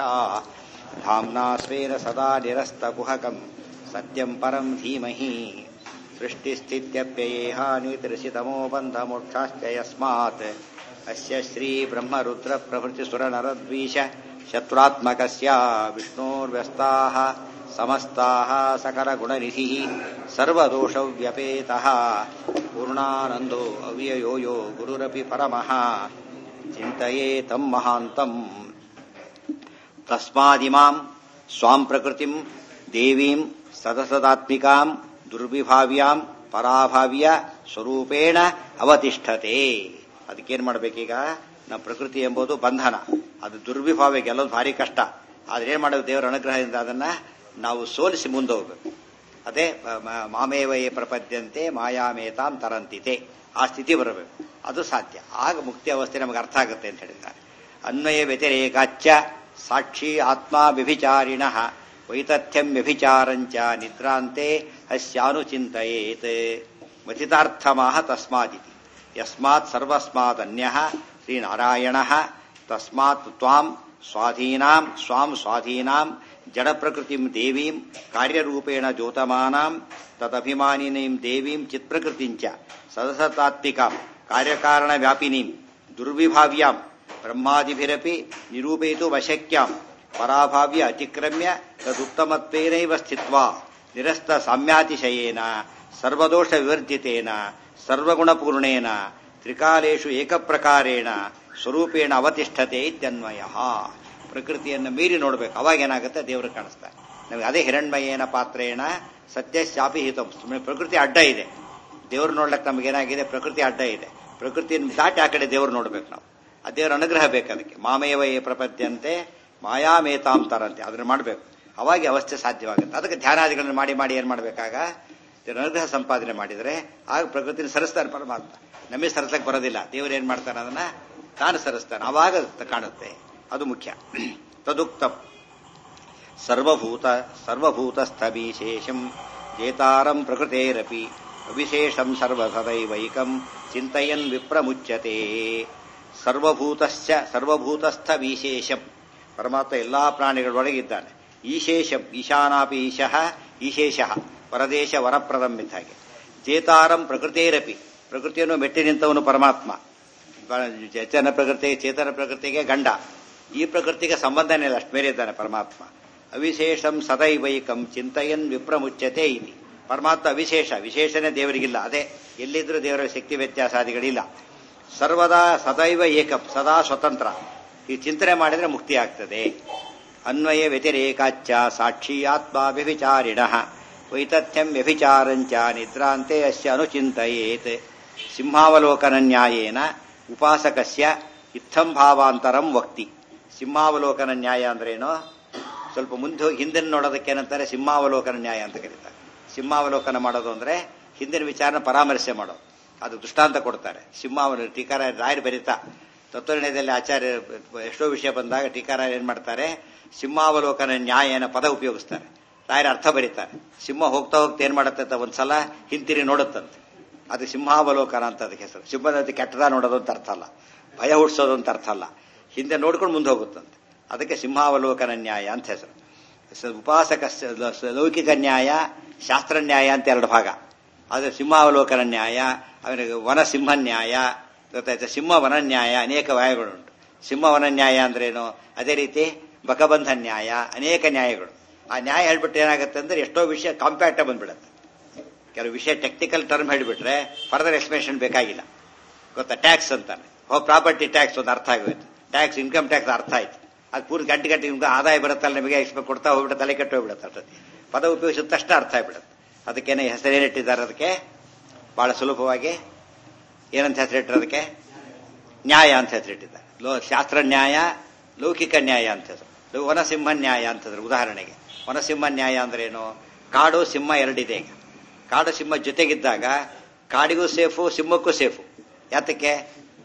यथा धाम्ना स्वेन सदा निरस्तकुहकम् सत्यम् परम् धीमहि सृष्टिस्थित्यप्ययेहानिदृशितमो बन्धमोक्षाश्च यस्मात् अस्य श्रीब्रह्मरुद्रप्रभृतिसुरनरद्वीष शत्रुरात्मकस्य विष्णोर्व्यस्ताः समस्ताः सकलगुणनिधिः सर्वदोषव्यपेतः पूर्णानन्दो अव्ययो यो गुरुरपि परमः चिन्तये तम् महान्तम् तस्मादिमाम् स्वाम् प्रकृतिम् देवीम् सदसदात्मिकाम् ದುರ್ವಿಭಾವ್ಯಾಂ ಪರಾಭಾವ್ಯ ಸ್ವರೂಪೇಣ ಅವತಿಷ್ಠತೆ ಅದಕ್ಕೇನ್ ಮಾಡ್ಬೇಕೀಗ ನಮ್ಮ ಪ್ರಕೃತಿ ಎಂಬುದು ಬಂಧನ ಅದು ದುರ್ವಿಭಾವ್ಯ ಗೆಲ್ಲೋದು ಭಾರಿ ಕಷ್ಟ ಆದ್ರೆ ಏನ್ ಮಾಡೋದು ದೇವರ ಅನುಗ್ರಹದಿಂದ ಅದನ್ನ ನಾವು ಸೋಲಿಸಿ ಮುಂದೆ ಹೋಗ್ಬೇಕು ಅದೇ ಮಾಮೇವಯೇ ಪ್ರಪದ್ಯಂತೆ ಮಾಯಾಮೇತಾಂ ತರಂತಿತೆ ಆ ಸ್ಥಿತಿ ಬರಬೇಕು ಅದು ಸಾಧ್ಯ ಆಗ ಮುಕ್ತಿ ಅವಸ್ಥೆ ನಮಗೆ ಅರ್ಥ ಆಗುತ್ತೆ ಅಂತ ಹೇಳಿದ್ದಾರೆ ಅನ್ವಯ ವ್ಯತಿರೇಕಾಚ್ಚ ಸಾಕ್ಷಿ ಆತ್ಮ ವ್ಯಭಿಚಾರಿಣ ವೈತಥ್ಯಂ ವ್ಯಭಿಚಾರಂಚ ನಿದ್ರಾಂತೆ ಹಸ್ಯಾನುಚಿಂತೆಯೇತ್ ಮಥಿತಾರ್ಥಮಾಹ ತಸ್ಮಾದಿತಿ ಯಸ್ಮಾತ್ ಸರ್ವಸ್ಮಾತ್ ಅನ್ಯಃ ಶ್ರೀನಾರಾಯಣಃ ತಸ್ಮಾತ್ ತ್ವಾಂ ಸ್ವಾಧೀನಾಂ ಸ್ವಾಂ ಸ್ವಾಧೀನಾಂ ಜಡಪ್ರಕೃತಿಂ ದೇವೀಂ ಕಾರ್ಯರೂಪೇಣ ದ್ಯೋತಮಾನಾಂ ತದಭಿಮಾನಿನೀಂ ದೇವೀಂ ಚಿತ್ಪ್ರಕೃತಿಂಚ ಸದಸತಾತ್ಮಿಕಾಂ ಕಾರ್ಯಕಾರಣ ವ್ಯಾಪಿನೀಂ ದುರ್ವಿಭಾವ್ಯಾಂ ಬ್ರಹ್ಮಾದಿಭಿರಪಿ ನಿರೂಪಯಿತು ಅಶಕ್ಯಾಂ ಪರಾಭಾವ್ಯ ಅತಿಕ್ರಮ್ಯ ತದುತ್ತಮತ್ವೇನೈವ ಸ್ಥಿತ್ವಾ ನಿರಸ್ತ ಸಾಮ್ಯಾತಿಶಯೇನ ಸರ್ವದೋಷ ವಿವರ್ಜಿತೇನ ಸರ್ವಗುಣಪೂರ್ಣೇನ ತ್ರಿಕಾಲೇಶು ಏಕಪ್ರಕಾರೇಣ ಸ್ವರೂಪೇಣ ಅವತಿಷ್ಠತೆ ಇತ್ಯನ್ವಯ ಪ್ರಕೃತಿಯನ್ನು ಮೀರಿ ನೋಡ್ಬೇಕು ಅವಾಗ ಏನಾಗುತ್ತೆ ದೇವರು ಕಾಣಿಸ್ತಾರೆ ನಮಗೆ ಅದೇ ಹಿರಣ್ಮಯೇನ ಪಾತ್ರೇಣ ಸತ್ಯಶಾಪಿ ಹಿತಂ ಪ್ರಕೃತಿ ಅಡ್ಡ ಇದೆ ದೇವ್ರು ನೋಡ್ಲಿಕ್ಕೆ ನಮಗೇನಾಗಿದೆ ಪ್ರಕೃತಿ ಅಡ್ಡ ಇದೆ ಪ್ರಕೃತಿಯನ್ನು ದಾಟಿ ಆ ಕಡೆ ದೇವ್ರು ನೋಡ್ಬೇಕು ನಾವು ಆ ದೇವರ ಅನುಗ್ರಹ ಬೇಕು ಅದಕ್ಕೆ ಮಾಮೇವ ಏ ಪ್ರಪದ್ಯಂತೆ ಮಾಯಾಮೇತಾಂ ತರಂತೆ ಅದನ್ನ ಮಾಡಬೇಕು ಅವಾಗ ಅವಸ್ಥೆ ಸಾಧ್ಯವಾಗುತ್ತೆ ಅದಕ್ಕೆ ಧ್ಯಾನಾದಿಗಳನ್ನು ಮಾಡಿ ಮಾಡಿ ಏನ್ ಮಾಡಬೇಕಾಗ ಅನುಗ್ರಹ ಸಂಪಾದನೆ ಮಾಡಿದರೆ ಆಗ ಪ್ರಕೃತಿನ ಸರಿಸ್ತಾನೆ ಪರಮಾತ್ಮ ನಮಗೆ ಸರಿಸಕ್ಕೆ ಬರೋದಿಲ್ಲ ದೇವರು ಏನ್ ಮಾಡ್ತಾನೆ ಅದನ್ನ ತಾನು ಸರಿಸ್ತಾನೆ ಅವಾಗ ಕಾಣುತ್ತೆ ಅದು ಮುಖ್ಯ ತದುಕ್ತ ಸರ್ವಭೂತ ಸರ್ವಭೂತಸ್ಥವಿಶೇಷಂ ಜೇತಾರಂ ಪ್ರಕೃತೇರಪಿ ಅವಿಶೇಷಂ ಸರ್ವಸದೈವೈಕಂ ಚಿಂತಯನ್ ವಿಪ್ರಮುಚ್ಯತೆ ಸರ್ವಭೂತಶ್ಚ ಸರ್ವಭೂತಸ್ಥ ವಿಶೇಷಂ ಪರಮಾತ್ಮ ಎಲ್ಲಾ ಪ್ರಾಣಿಗಳೊಳಗಿದ್ದಾನೆ ಈಶೇಷಂ ಈಶಾನಾಪಿ ಈಶಃ ಈಶೇಷಃ ಪರದೇಶ ವರಪ್ರದಂ ಇದ್ದ ಹಾಗೆ ಚೇತಾರಂ ಪ್ರಕೃತೇರಪಿ ಪ್ರಕೃತಿಯನ್ನು ಮೆಟ್ಟಿ ನಿಂತವನು ಪರಮಾತ್ಮ ಚೇತನ ಪ್ರಕೃತಿ ಚೇತನ ಪ್ರಕೃತಿಗೆ ಗಂಡ ಈ ಪ್ರಕೃತಿಗೆ ಸಂಬಂಧನೇ ಇಲ್ಲ ಅಷ್ಟು ಮೇಲೆ ಇದ್ದಾನೆ ಪರಮಾತ್ಮ ಅವಿಶೇಷಂ ಸದೈವೈಕಂ ಚಿಂತಯನ್ ವಿಪ್ರಮುಚ್ಯತೆ ಇದೆ ಪರಮಾತ್ಮ ಅವಿಶೇಷ ವಿಶೇಷನೇ ದೇವರಿಗಿಲ್ಲ ಅದೇ ಎಲ್ಲಿದ್ರೂ ದೇವರ ಶಕ್ತಿ ವ್ಯತ್ಯಾಸಾದಿಗಳಿಲ್ಲ ಸರ್ವದಾ ಸದೈವ ಏಕಂ ಸದಾ ಸ್ವತಂತ್ರ ಈ ಚಿಂತನೆ ಮಾಡಿದ್ರೆ ಮುಕ್ತಿ ಆಗ್ತದೆ ಅನ್ವಯ ವ್ಯತಿರೇಕಾಚ್ಚ ಸಾಕ್ಷಿ ಆತ್ಮ ವ್ಯಭಿಚಾರಿಣ ವೈತಥ್ಯಂ ವ್ಯಭಿಚಾರಂಚ ನಿದ್ರಾಂತೆ ಅಸ್ಯ ಅನುಚಿಂತೆಯೇತ್ ಸಿಂಹಾವಲೋಕನ ನ್ಯಾಯೇನ ಉಪಾಸಕಸ್ಯ ಇತ್ತಂ ಭಾವಾಂತರಂ ವಕ್ತಿ ಸಿಂಹಾವಲೋಕನ ನ್ಯಾಯ ಅಂದ್ರೇನು ಸ್ವಲ್ಪ ಮುಂದೆ ಹೋಗಿ ಹಿಂದಿನ ನೋಡೋದಕ್ಕೆ ಏನಂತಾರೆ ಸಿಂಹಾವಲೋಕನ ನ್ಯಾಯ ಅಂತ ಕರೀತಾರೆ ಸಿಂಹಾವಲೋಕನ ಮಾಡೋದು ಅಂದ್ರೆ ಹಿಂದಿನ ವಿಚಾರನ ಪರಾಮರ್ಶೆ ಮಾಡೋದು ಅದು ದೃಷ್ಟಾಂತ ಕೊಡ್ತಾರೆ ಸಿಂಹಾವಲ ಟೀಕಾರ ರಾಯರು ಬರೀತಾ ತತ್ವನಿರ್ಣಯದಲ್ಲಿ ಆಚಾರ್ಯ ಎಷ್ಟೋ ವಿಷಯ ಬಂದಾಗ ಟೀಕಾರ ಏನ್ ಮಾಡ್ತಾರೆ ಸಿಂಹಾವಲೋಕನ ನ್ಯಾಯನ ಪದ ಉಪಯೋಗಿಸ್ತಾರೆ ರಾಯರ ಅರ್ಥ ಬರೀತಾರೆ ಸಿಂಹ ಹೋಗ್ತಾ ಹೋಗ್ತಾ ಏನ್ ಮಾಡುತ್ತೆ ಅಂತ ಒಂದ್ಸಲ ಹಿಂತಿರಿ ನೋಡುತ್ತಂತೆ ಅದು ಸಿಂಹಾವಲೋಕನ ಅಂತ ಅದಕ್ಕೆ ಹೆಸರು ಸಿಂಹದ ಕೆಟ್ಟದ ನೋಡೋದು ಅಂತ ಅರ್ಥ ಅಲ್ಲ ಭಯ ಹುಡ್ಸೋದು ಅಂತ ಅರ್ಥ ಅಲ್ಲ ಹಿಂದೆ ನೋಡ್ಕೊಂಡು ಮುಂದೆ ಹೋಗುತ್ತಂತೆ ಅದಕ್ಕೆ ಸಿಂಹಾವಲೋಕನ ನ್ಯಾಯ ಅಂತ ಹೆಸರು ಉಪಾಸಕ ಲೌಕಿಕ ನ್ಯಾಯ ಶಾಸ್ತ್ರ ನ್ಯಾಯ ಅಂತ ಎರಡು ಭಾಗ ಆದರೆ ಸಿಂಹಾವಲೋಕನ ನ್ಯಾಯ ಅವನಿಗೆ ವನಸಿಂಹ ನ್ಯಾಯ ಗೊತ್ತಾಯ್ತಾ ಸಿಂಹ ವನ ನ್ಯಾಯ ಅನೇಕ ವ್ಯಾಯಗಳುಂಟು ಸಿಂಹ ವನ ನ್ಯಾಯ ಅಂದ್ರೇನು ಅದೇ ರೀತಿ ಬಕಬಂಧ ನ್ಯಾಯ ಅನೇಕ ನ್ಯಾಯಗಳು ಆ ನ್ಯಾಯ ಹೇಳ್ಬಿಟ್ಟು ಏನಾಗುತ್ತೆ ಅಂದ್ರೆ ಎಷ್ಟೋ ವಿಷಯ ಕಾಂಪ್ಯಾಕ್ಟ್ ಬಂದ್ಬಿಡುತ್ತೆ ಕೆಲವು ವಿಷಯ ಟೆಕ್ನಿಕಲ್ ಟರ್ಮ್ ಹೇಳಿಬಿಟ್ರೆ ಫರ್ದರ್ ಎಕ್ಸ್ಪ್ಲೇಷನ್ ಬೇಕಾಗಿಲ್ಲ ಗೊತ್ತಾ ಟ್ಯಾಕ್ಸ್ ಅಂತಾನೆ ಹೋ ಪ್ರಾಪರ್ಟಿ ಟ್ಯಾಕ್ಸ್ ಒಂದು ಅರ್ಥ ಆಗೋಯ್ತು ಟ್ಯಾಕ್ಸ್ ಇನ್ಕಮ್ ಟ್ಯಾಕ್ಸ್ ಅರ್ಥ ಆಯ್ತು ಅದು ಪೂರ್ತಿ ಗಂಟೆ ಗಂಟೆ ನಿಮ್ಗೆ ಆದಾಯ ಬರುತ್ತಲ್ಲ ನಿಮಗೆ ಎಕ್ಸ್ಪೆಕ್ಟ್ ಕೊಡ್ತಾ ಹೋಗ್ಬಿಟ್ಟು ತಲೆ ಕೆಟ್ಟು ಹೋಗ್ಬಿಡುತ್ತೆ ಅಷ್ಟೊತ್ತಿ ಪದ ಉಪಯೋಗಿಸಿದ ತಕ್ಷಣ ಅರ್ಥ ಆಗ್ಬಿಡುತ್ತೆ ಅದಕ್ಕೇನೆ ಹೆಸರೇನಿಟ್ಟಿದ್ದಾರೆ ಅದಕ್ಕೆ ಬಹಳ ಸುಲಭವಾಗಿ ಏನಂತ ಹೆಸರಿಟ್ಟರು ಅದಕ್ಕೆ ನ್ಯಾಯ ಅಂತ ಹೆಸರಿಟ್ಟಿದ್ದಾರೆ ಲೋ ಶಾಸ್ತ್ರ ನ್ಯಾಯ ಲೌಕಿಕ ನ್ಯಾಯ ಅಂತ ಹೆಸರು ವನಸಿಂಹ ನ್ಯಾಯ ಅಂತಂದ್ರೆ ಉದಾಹರಣೆಗೆ ವನಸಿಂಹ ನ್ಯಾಯ ಅಂದ್ರೇನು ಕಾಡು ಸಿಂಹ ಎರಡಿದೆ ಈಗ ಕಾಡು ಸಿಂಹ ಜೊತೆಗಿದ್ದಾಗ ಕಾಡಿಗೂ ಸೇಫು ಸಿಂಹಕ್ಕೂ ಸೇಫು ಯಾತಕ್ಕೆ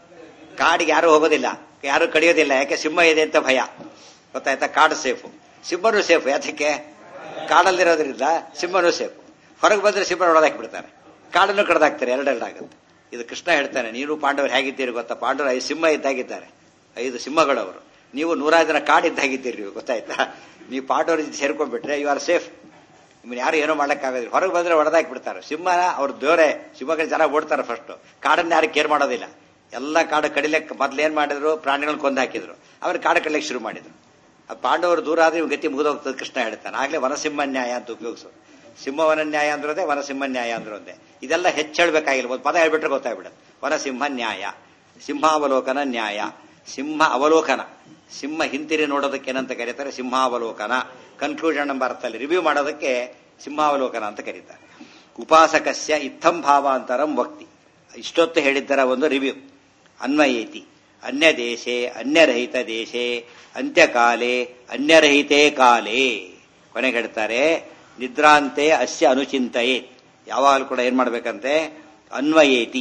ಕಾಡಿಗೆ ಯಾರು ಹೋಗೋದಿಲ್ಲ ಯಾರು ಕಡಿಯೋದಿಲ್ಲ ಯಾಕೆ ಸಿಂಹ ಇದೆ ಅಂತ ಭಯ ಗೊತ್ತಾಯ್ತಾ ಕಾಡು ಸೇಫು ಸಿಂಹನೂ ಸೇಫು ಯಾತಕ್ಕೆ ಕಾಡಲ್ಲಿರೋದ್ರಿಂದ ಸಿಂಹನೂ ಸೇಫು ಹೊರಗೆ ಬಂದ್ರೆ ಸಿಂಹ ಹೊಡೆದಾಕಿ ಬಿಡ್ತಾರೆ ಕಾಡನ್ನು ಕಡ್ದಾಕ್ತಾರೆ ಎರಡೆರಡಾಗುತ್ತೆ ಇದು ಕೃಷ್ಣ ಹೇಳ್ತಾನೆ ನೀನು ಪಾಂಡವರು ಹೇಗಿದ್ದೀರಿ ಗೊತ್ತಾ ಪಾಂಡವರು ಐದು ಸಿಂಹ ಇದ್ದಾಗಿದ್ದಾರೆ ಐದು ಸಿಂಹಗಳವರು ನೀವು ನೂರಾರು ಜನ ಕಾಡ್ ಇದ್ದಾಗಿದ್ದೀರಿ ನೀವು ಗೊತ್ತಾಯ್ತಾ ನೀವು ಪಾಟೋರ್ ಸೇರ್ಕೊಂಡ್ಬಿಟ್ರೆ ಯು ಆರ್ ಸೇಫ್ ನಿಮ್ಮನ್ನ ಯಾರು ಏನೋ ಮಾಡಕ್ಕಾಗೋದಿಲ್ಲ ಹೊರಗೆ ಬಂದ್ರೆ ಹೊಡೆದಾಕಿ ಬಿಡ್ತಾರೆ ಸಿಂಹನ ಅವ್ರ ದೇವರೇ ಸಿಂಹಗಳು ಜನ ಓಡ್ತಾರೆ ಫಸ್ಟ್ ಕಾಡನ್ನ ಯಾರು ಕೇರ್ ಮಾಡೋದಿಲ್ಲ ಎಲ್ಲ ಕಾಡು ಕಡಿಲಿಕ್ಕೆ ಮೊದ್ಲು ಏನ್ ಮಾಡಿದ್ರು ಪ್ರಾಣಿಗಳನ್ನ ಕೊಂದು ಹಾಕಿದ್ರು ಅವ್ರು ಕಾಡು ಕಡಿಲಿಕ್ಕೆ ಶುರು ಮಾಡಿದ್ರು ಆ ಪಾಂಡವರು ದೂರ ಆದ್ರೆ ಇವ್ ಗತಿ ಮುಗಿದೋಗ್ತದೆ ಕೃಷ್ಣ ಹೇಳ್ತಾನೆ ಆಗ್ಲೇ ವನಸಿಂಹ ನ್ಯಾಯ ಅಂತ ಉಪಯೋಗಿಸೋದು ಸಿಂಹವನ ನ್ಯಾಯ ಅಂದ್ರದೇ ವನಸಿಂಹ ನ್ಯಾಯ ಅಂದ್ರೊಂದೇ ಇದೆಲ್ಲ ಹೆಚ್ಚು ಹೇಳ್ಬೇಕಾಗಿಲ್ಲ ಒಂದು ಪದ ಹೇಳ್ಬಿಟ್ರೆ ಗೊತ್ತಾಗ್ಬಿಡುತ್ತೆ ವನಸಿಂಹ ನ್ಯಾಯ ಸಿಂಹಾವಲೋಕನ ನ್ಯಾಯ ಸಿಂಹ ಅವಲೋಕನ ಸಿಂಹ ಹಿಂತಿರಿ ನೋಡೋದಕ್ಕೆ ಏನಂತ ಕರೀತಾರೆ ಸಿಂಹಾವಲೋಕನ ಕನ್ಕ್ಲೂಷನ್ ಎಂಬ ಅರ್ಥದಲ್ಲಿ ರಿವ್ಯೂ ಮಾಡೋದಕ್ಕೆ ಸಿಂಹಾವಲೋಕನ ಅಂತ ಕರೀತಾರೆ ಉಪಾಸಕಸ್ಯ ಇತ್ತಂ ಭಾವಾಂತರಂ ವಕ್ತಿ ಇಷ್ಟೊತ್ತು ಹೇಳಿದ್ದರ ಒಂದು ರಿವ್ಯೂ ಅನ್ವಯೇತಿ ಅನ್ಯ ದೇಶೆ ಅನ್ಯರಹಿತ ದೇಶೆ ಅಂತ್ಯಕಾಲೆ ಅನ್ಯರಹಿತೇ ಕಾಲೇ ಕೊನೆಗೆ ಹೇಳ್ತಾರೆ ನಿದ್ರಾಂತೆ ಅಸ್ಯ ಅನುಚಿಂತೆಯೇ ಯಾವಾಗಲೂ ಕೂಡ ಏನ್ ಮಾಡ್ಬೇಕಂತೆ ಅನ್ವಯೇತಿ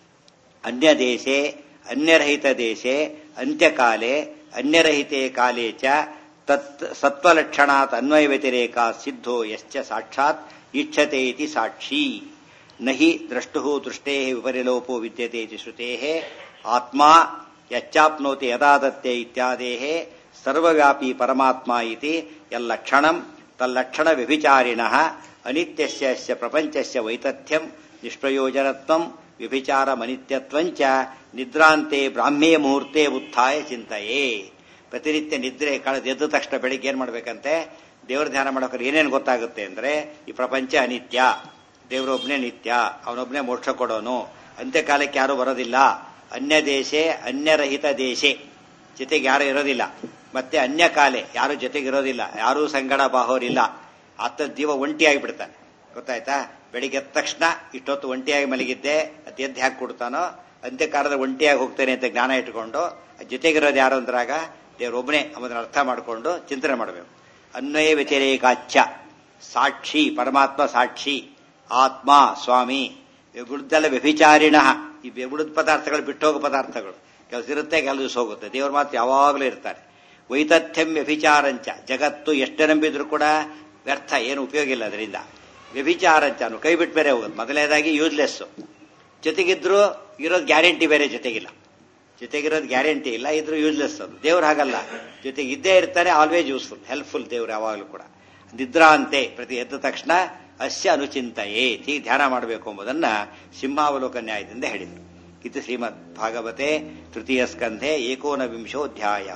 ಅನ್ಯ ದೇಶೆ ಅನ್ಯರಹಿತ ದೇಶೆ ಅಂತ್ಯಕಾಲೆ ಅನ್ಯರಹಿತೆ ಕಾಲೇ ಚ ತತ್ ಸತ್ವಲಕ್ಷಣಾತ್ ಅನ್ವಯ ವ್ಯತಿರೇಕ ಸಿದ್ಧೋ ಯಶ್ಚ ಸಾಕ್ಷಾತ್ ಇಚ್ಛತೆ ಇತಿ ಸಾಕ್ಷಿ ನಹಿ ದ್ರಷ್ಟು ದೃಷ್ಟೇ ವಿಪರಿಲೋಪೋ ವಿದ್ಯತೆ ಇತಿ ಶ್ರುತೆ ಆತ್ಮ ಯಚ್ಚಾಪ್ನೋತಿ ಯದಾದತ್ತೆ ಇತ್ಯಾದೇ ಸರ್ವವ್ಯಾಪಿ ಪರಮಾತ್ಮ ಇತಿ ಯಲ್ಲಕ್ಷಣಂ ತಲ್ಲಕ್ಷಣ ವ್ಯಭಿಚಾರಿಣ ಅನಿತ್ಯಸ್ಯ ಪ್ರಪಂಚಸ್ಯ ವೈತಥ್ಯಂ ನಿಷ್ಪ್ರಯೋಜನತ್ವಂ ವ್ಯಭಿಚಾರಮನಿತ್ಯತ್ವಂಚ ನಿದ್ರಾಂತೆ ಬ್ರಾಹ್ಮೇ ಮುಹೂರ್ತೆ ಉತ್ಥಾಯ ಚಿಂತೆಯೇ ಪ್ರತಿನಿತ್ಯ ನಿದ್ರೆ ಕಳೆದ ಎದ್ದ ತಕ್ಷಣ ಬೆಳಿಗ್ಗೆ ಏನ್ ಮಾಡ್ಬೇಕಂತೆ ದೇವರ ಧ್ಯಾನ ಮಾಡೋಕೆ ಏನೇನು ಗೊತ್ತಾಗುತ್ತೆ ಅಂದ್ರೆ ಈ ಪ್ರಪಂಚ ಅನಿತ್ಯ ದೇವರೊಬ್ನೇ ನಿತ್ಯ ಅವನೊಬ್ನೇ ಮೋಕ್ಷ ಕೊಡೋನು ಅಂತ್ಯಕಾಲಕ್ಕೆ ಯಾರು ಬರೋದಿಲ್ಲ ಅನ್ಯ ದೇಶೆ ಅನ್ಯರಹಿತ ದೇಶೆ ಜೊತೆಗೆ ಯಾರು ಇರೋದಿಲ್ಲ ಮತ್ತೆ ಅನ್ಯ ಕಾಲೆ ಯಾರು ಜೊತೆಗಿರೋದಿಲ್ಲ ಯಾರೂ ಸಂಗಡ ಬಾಹೋರಿಲ್ಲ ಆತ ಜೀವ ಒಂಟಿಯಾಗಿ ಬಿಡ್ತಾನೆ ಗೊತ್ತಾಯ್ತಾ ಬೆಳಿಗ್ಗೆ ಎದ್ದ ತಕ್ಷಣ ಇಷ್ಟೊತ್ತು ಒಂಟಿಯಾಗಿ ಮಲಗಿದ್ದೆ ಅದು ಎದ್ದು ಹಾಕಿ ಕೊಡ್ತಾನೋ ಅಂತ್ಯಕಾಲದ ಒಂಟಿಯಾಗಿ ಹೋಗ್ತೇನೆ ಅಂತ ಜ್ಞಾನ ಇಟ್ಕೊಂಡು ಜೊತೆಗಿರೋದು ಯಾರು ಅಂದ್ರಾಗ ದೇವರೊಬ್ಬನೇ ಅವನ್ನ ಅರ್ಥ ಮಾಡಿಕೊಂಡು ಚಿಂತನೆ ಮಾಡಬೇಕು ಅನ್ವಯ ವ್ಯತಿರೇಕಾಚ್ಛ ಸಾಕ್ಷಿ ಪರಮಾತ್ಮ ಸಾಕ್ಷಿ ಆತ್ಮ ಸ್ವಾಮಿ ಇವುಗಳದ್ದೆಲ್ಲ ವ್ಯಭಿಚಾರಿಣ ಈ ಬೆಗುಳದ ಪದಾರ್ಥಗಳು ಬಿಟ್ಟೋಗೋ ಪದಾರ್ಥಗಳು ಕೆಲಸ ಇರುತ್ತೆ ಕೆಲಸ ಹೋಗುತ್ತೆ ದೇವ್ರ ಮಾತ್ರ ಯಾವಾಗಲೂ ಇರ್ತಾರೆ ವೈತಥ್ಯಂ ವ್ಯಭಿಚಾರಂಚ ಜಗತ್ತು ಎಷ್ಟು ನಂಬಿದ್ರು ಕೂಡ ವ್ಯರ್ಥ ಏನು ಉಪಯೋಗ ಇಲ್ಲ ಅದರಿಂದ ವ್ಯಭಿಚಾರಂಚ ಅನ್ನು ಕೈ ಬಿಟ್ಟು ಬೇರೆ ಹೋಗುತ್ತೆ ಮೊದಲನೇದಾಗಿ ಯೂಸ್ಲೆಸ್ ಜೊತೆಗಿದ್ರು ಇರೋದು ಗ್ಯಾರಂಟಿ ಬೇರೆ ಜೊತೆಗಿಲ್ಲ ಜೊತೆಗಿರೋದು ಗ್ಯಾರಂಟಿ ಇಲ್ಲ ಇದ್ರು ಯೂಸ್ಲೆಸ್ ಅದು ದೇವ್ರು ಹಾಗಲ್ಲ ಜೊತೆಗೆ ಇದ್ದೇ ಇರ್ತಾನೆ ಆಲ್ವೇಸ್ ಯೂಸ್ಫುಲ್ ಹೆಲ್ಪ್ಫುಲ್ ದೇವ್ರು ಯಾವಾಗಲೂ ಕೂಡ ನಿದ್ರಾಂತೆ ಪ್ರತಿ ಎದ್ದ ತಕ್ಷಣ ಅಸ್ಯ ಅನುಚಿಂತೆಯೇ ಹೀಗೆ ಧ್ಯಾನ ಮಾಡಬೇಕು ಎಂಬುದನ್ನ ಸಿಂಹಾವಲೋಕ ನ್ಯಾಯದಿಂದ ಹೇಳಿದರು ಇದು ಶ್ರೀಮದ್ ಭಾಗವತೆ ತೃತೀಯ ಸ್ಕಂಧೆ ಏಕೋನವಿಂಶೋಧ್ಯಾಯ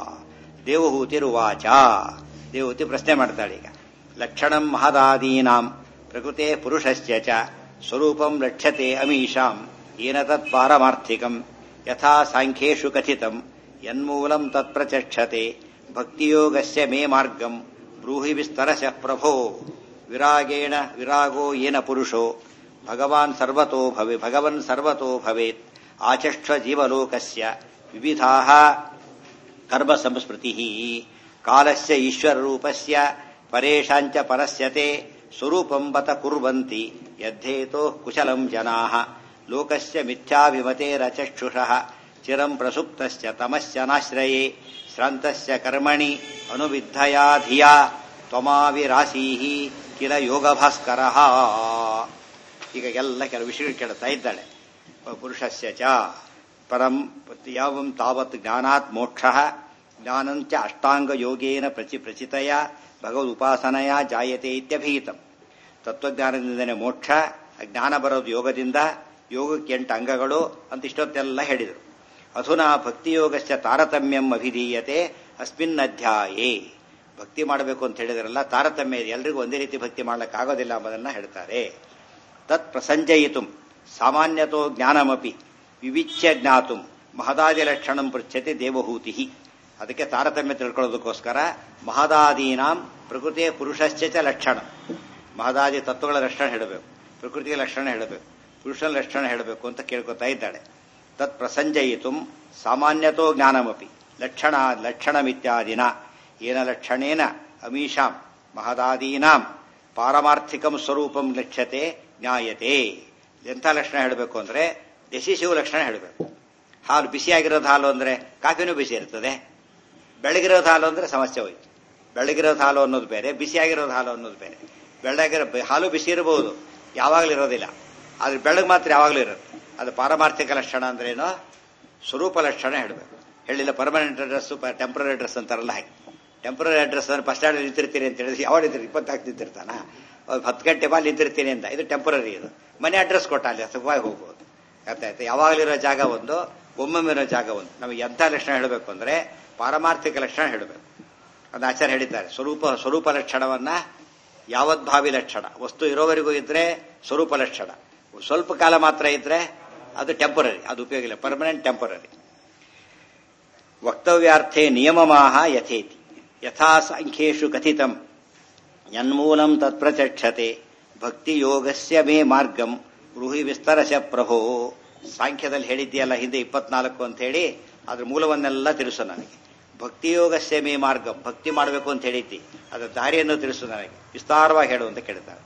ದೇವಹೂತಿರುವಾಚ ದೇವಹೂತಿ ಪ್ರಶ್ನೆ ಮಾಡ್ತಾಳೆ ಈಗ ಲಕ್ಷಣಂ ಮಹದಾದೀನಾಂ ಪ್ರಕೃತೆ ಪುರುಷಸ್ಯ ಚ ಸ್ವರೂಪಂ ಲಕ್ಷ್ಯತೆ ಅಮೀಶಾಂ ಏನ ತತ್ ಪಾರಮಾರ್ಥಿಕಂ ಯಥಾ ಸಾಂಖ್ಯೇಷು ಕಥಿತಂ ಯನ್ಮೂಲಂ ತತ್ಪ್ರಚಕ್ಷತೆ ಭಕ್ತಿಯೋಗಸ್ಯ ಮೇ ಮಾರ್ಗಂ ಬ್ರೂಹಿ ವಿಸ್ತರಶಃ ಪ್ರಭೋ ವಿರಾಗೇಣ ವಿರಾಗೋ ಏನ ಪುರುಷೋ ಭಗವಾನ್ ಸರ್ವತೋ ಭವೆ ಭಗವನ್ ಸರ್ವತೋ ಭವೇತ್ ಆಚಷ್ವ ಜೀವಲೋಕಸ್ಯ ವಿವಿಧಾಃ ಕರ್ಮ ಸಂಸ್ಮೃತಿ ಕಾಲಸ್ಯ ಈಶ್ವರ ರೂಪಸ್ಯ ಪರೇಶಾಂಚ ಪರಸ್ಯತೆ ಸ್ವರೂಪಂ ಬತ ಕುರ್ವಂತಿ ಯದ್ಧೇತೋ ಕುಶಲಂ ಜನಾಃ ಲೋಕಸ್ಯ ಮಿಥ್ಯಾಭಿಮತೇರಚಕ್ಷುಷಃ ಚಿರಂ ಪ್ರಸುಪ್ತಸ್ಯ ತಮಸ್ಯ ನಾಶ್ರಯೇ ಶ್ರಾಂತಸ್ಯ ಕರ್ಮಣಿ ಅನುವಿದ್ಧಯಾ ಧಿಯಾ ತ್ವಮಾವಿರಾಸೀಃ ಕಿಲ ಯೋಗಭಾಸ್ಕರ ಈಗ ಎಲ್ಲ ಕೆಲವು ವಿಷಯಗಳು ಕೇಳ್ತಾ ಇದ್ದಾಳೆ ಪುರುಷಸ್ಯ ಚ ಪರಂ ಯಾವಂ ತಾವತ್ ಜ್ಞಾನಾತ್ ಮೋಕ್ಷ ಜ್ಞಾನಂಚ ಅಷ್ಟಾಂಗ ಯೋಗೇನ ಪ್ರಚಿ ಪ್ರಚಿತಯ ಭಗವದ್ ಉಪಾಸನೆಯ ಜಾಯತೆ ಇತ್ಯಭೀತಂ ತತ್ವಜ್ಞಾನದಿಂದನೇ ಮೋಕ್ಷ ಜ್ಞಾನ ಬರೋದು ಯೋಗದಿಂದ ಯೋಗಕ್ಕೆ ಎಂಟು ಅಂಗಗಳು ಅಂತ ಇಷ್ಟೊತ್ತೆಲ್ಲ ಹೇಳಿದರು ಅಧುನಾ ಭಕ್ತಿಯೋಗಸ್ಯ ತಾರತಮ್ಯಂ ಅಭಿಧೀಯತೆ ಅಸ್ಮಿನ್ ಅಧ್ಯಾಯೇ ಭಕ್ತಿ ಮಾಡಬೇಕು ಅಂತ ಹೇಳಿದ್ರಲ್ಲ ತಾರತಮ್ಯ ಇದೆ ಎಲ್ರಿಗೂ ಒಂದೇ ರೀತಿ ಭಕ್ತಿ ಮಾಡ್ಲಿಕ್ಕಾಗೋದಿಲ್ಲ ಎಂಬುದನ್ನ ಹೇಳ್ತಾರೆ ತತ್ ಪ್ರಸಂಜಯಿತು ಸಾಮಾನ್ಯತೋ ಜ್ಞಾನಮಪಿ ವಿವಿಚ್ಯ ಜ್ಞಾತು ಮಹದಾದಿ ಲಕ್ಷಣಂ ಪೃಚ್ಛತೆ ದೇವಹೂತಿ ಅದಕ್ಕೆ ತಾರತಮ್ಯ ತಿಳ್ಕೊಳ್ಳೋದಕ್ಕೋಸ್ಕರ ಮಹದಾದೀನಾಂ ಪ್ರಕೃತಿಯ ಪುರುಷಶ್ಚ ಚ ಲಕ್ಷಣ ಮಹದಾದಿ ತತ್ವಗಳ ಲಕ್ಷಣ ಹೇಳಬೇಕು ಪ್ರಕೃತಿಯ ಲಕ್ಷಣ ಹೇಳಬೇಕು ಪುರುಷನ ಲಕ್ಷಣ ಹೇಳಬೇಕು ಅಂತ ಕೇಳ್ಕೊತಾ ಇದ್ದಾಳೆ ತತ್ ಪ್ರಸಂಜಯಿತು ಸಾಮಾನ್ಯತೋ ಜ್ಞಾನಮಪಿ ಲಕ್ಷಣ ಲಕ್ಷಣಮಿತ್ಯಾದಿನ ಏನ ಲಕ್ಷಣೇನ ಅಮೀಷಾಂ ಮಹದಾದೀನಾಂ ಪಾರಮಾರ್ಥಿಕಂ ಸ್ವರೂಪಂ ಲಕ್ಷ್ಯತೆ ಜ್ಞಾಯತೆ ಎಂಥ ಲಕ್ಷಣ ಹೇಳಬೇಕು ಅಂದ್ರೆ ದಶಿಶಿವ ಲಕ್ಷಣ ಹೇಳಬೇಕು ಹಾಲು ಬಿಸಿಯಾಗಿರೋದು ಹಾಲು ಅಂದ್ರೆ ಕಾಫಿನೂ ಬಿಸಿ ಇರ್ತದೆ ಬೆಳಗಿರೋದು ಹಾಲು ಅಂದ್ರೆ ಸಮಸ್ಯೆ ಹೋಯ್ತು ಬೆಳಗಿರೋದು ಹಾಲು ಅನ್ನೋದು ಬೇರೆ ಬಿಸಿಯಾಗಿರೋದು ಹಾಲು ಅನ್ನೋದು ಬೇರೆ ಬೆಳಗಿರೋ ಹಾಲು ಬಿಸಿ ಇರಬಹುದು ಯಾವಾಗಲೂ ಇರೋದಿಲ್ಲ ಆದ್ರೆ ಬೆಳಗ್ಗೆ ಮಾತ್ರ ಯಾವಾಗಲೂ ಇರುತ್ತೆ ಅದು ಪಾರಮಾರ್ಥಿಕ ಲಕ್ಷಣ ಅಂದ್ರೇನು ಸ್ವರೂಪ ಲಕ್ಷಣ ಹೇಳಬೇಕು ಹೇಳಿಲ್ಲ ಪರ್ಮನೆಂಟ್ ಅಡ್ರೆಸ್ ಟೆಂಪ್ರರಿ ಅಡ್ರೆಸ್ ಅಂತಾರಲ್ಲ ಹಾಗೆ ಟೆಂಪ್ರರಿ ಅಡ್ರೆಸ್ ಅಂದ್ರೆ ಫಸ್ಟ್ ಸ್ಟ್ಯಾಂಡರ್ಡ್ ನಿಂತಿರ್ತೀನಿ ಅಂತ ಹೇಳಿದ್ರೆ ಯಾವ ನಿಂತಿರ್ ಇಪ್ಪತ್ತಾಕು ನಿಂತಿರ್ತಾನ ಹತ್ತು ಗಂಟೆ ಬಾಲ್ ನಿಂತಿರ್ತೀನಿ ಅಂತ ಇದು ಟೆಂಪ್ರರಿ ಇದು ಮನೆ ಅಡ್ರೆಸ್ ಕೊಟ್ಟ ಅಲ್ಲಿ ಸುಖವಾಗಿ ಹೋಗ್ಬೋದು ಅರ್ಥ ಆಯ್ತು ಯಾವಾಗಲಿರೋ ಜಾಗ ಒಂದು ಒಮ್ಮೊಮ್ಮಿರೋ ಜಾಗ ಒಂದು ನಮಗೆ ಎಂಥ ಲಕ್ಷಣ ಹೇಳಬೇಕು ಅಂದ್ರೆ ಪಾರಮಾರ್ಥಿಕ ಲಕ್ಷಣ ಹೇಳಬೇಕು ಅದು ಆಚಾರ್ಯ ಹೇಳಿದ್ದಾರೆ ಸ್ವರೂಪ ಸ್ವರೂಪ ಲಕ್ಷಣವನ್ನ ಯಾವದ್ಭಾವಿ ಲಕ್ಷಣ ವಸ್ತು ಇರೋವರೆಗೂ ಇದ್ರೆ ಸ್ವರೂಪ ಲಕ್ಷಣ ಸ್ವಲ್ಪ ಕಾಲ ಮಾತ್ರ ಇದ್ರೆ ಅದು ಟೆಂಪರರಿ ಅದು ಉಪಯೋಗ ಇಲ್ಲ ಪರ್ಮನೆಂಟ್ ಟೆಂಪರರಿ ವಕ್ತವ್ಯಾರ್ಥೆ ನಿಯಮಮಾಹ ಯಥೇತಿ ಯಥಾ ಸಾಂಖ್ಯೇಶು ಕಥಿತಂ ಯನ್ಮೂಲಂ ತತ್ಪ್ರಚಕ್ಷತೆ ಭಕ್ತಿಯೋಗಸ್ಯ ಮೇ ಮಾರ್ಗಂ ಗೃಹಿ ವಿಸ್ತರಶ ಪ್ರಭೋ ಸಾಂಖ್ಯದಲ್ಲಿ ಹೇಳಿದ್ಯಲ್ಲ ಹಿಂದೆ ಇಪ್ಪತ್ನಾಲ್ಕು ಅಂತ ಹೇಳಿ ಅದ್ರ ಮೂಲವನ್ನೆಲ್ಲ ತಿಳಿಸು ನನಗೆ ಭಕ್ತಿಯೋಗಸ್ಯ ಮೇ ಮಾರ್ಗಂ ಭಕ್ತಿ ಮಾಡಬೇಕು ಅಂತ ಹೇಳಿದ್ದಿ ಅದರ ದಾರಿಯನ್ನು ತಿಳಿಸು ನನಗೆ ವಿಸ್ತಾರವಾಗಿ ಹೇಳು ಅಂತ ಕೇಳ್ತಾರೆ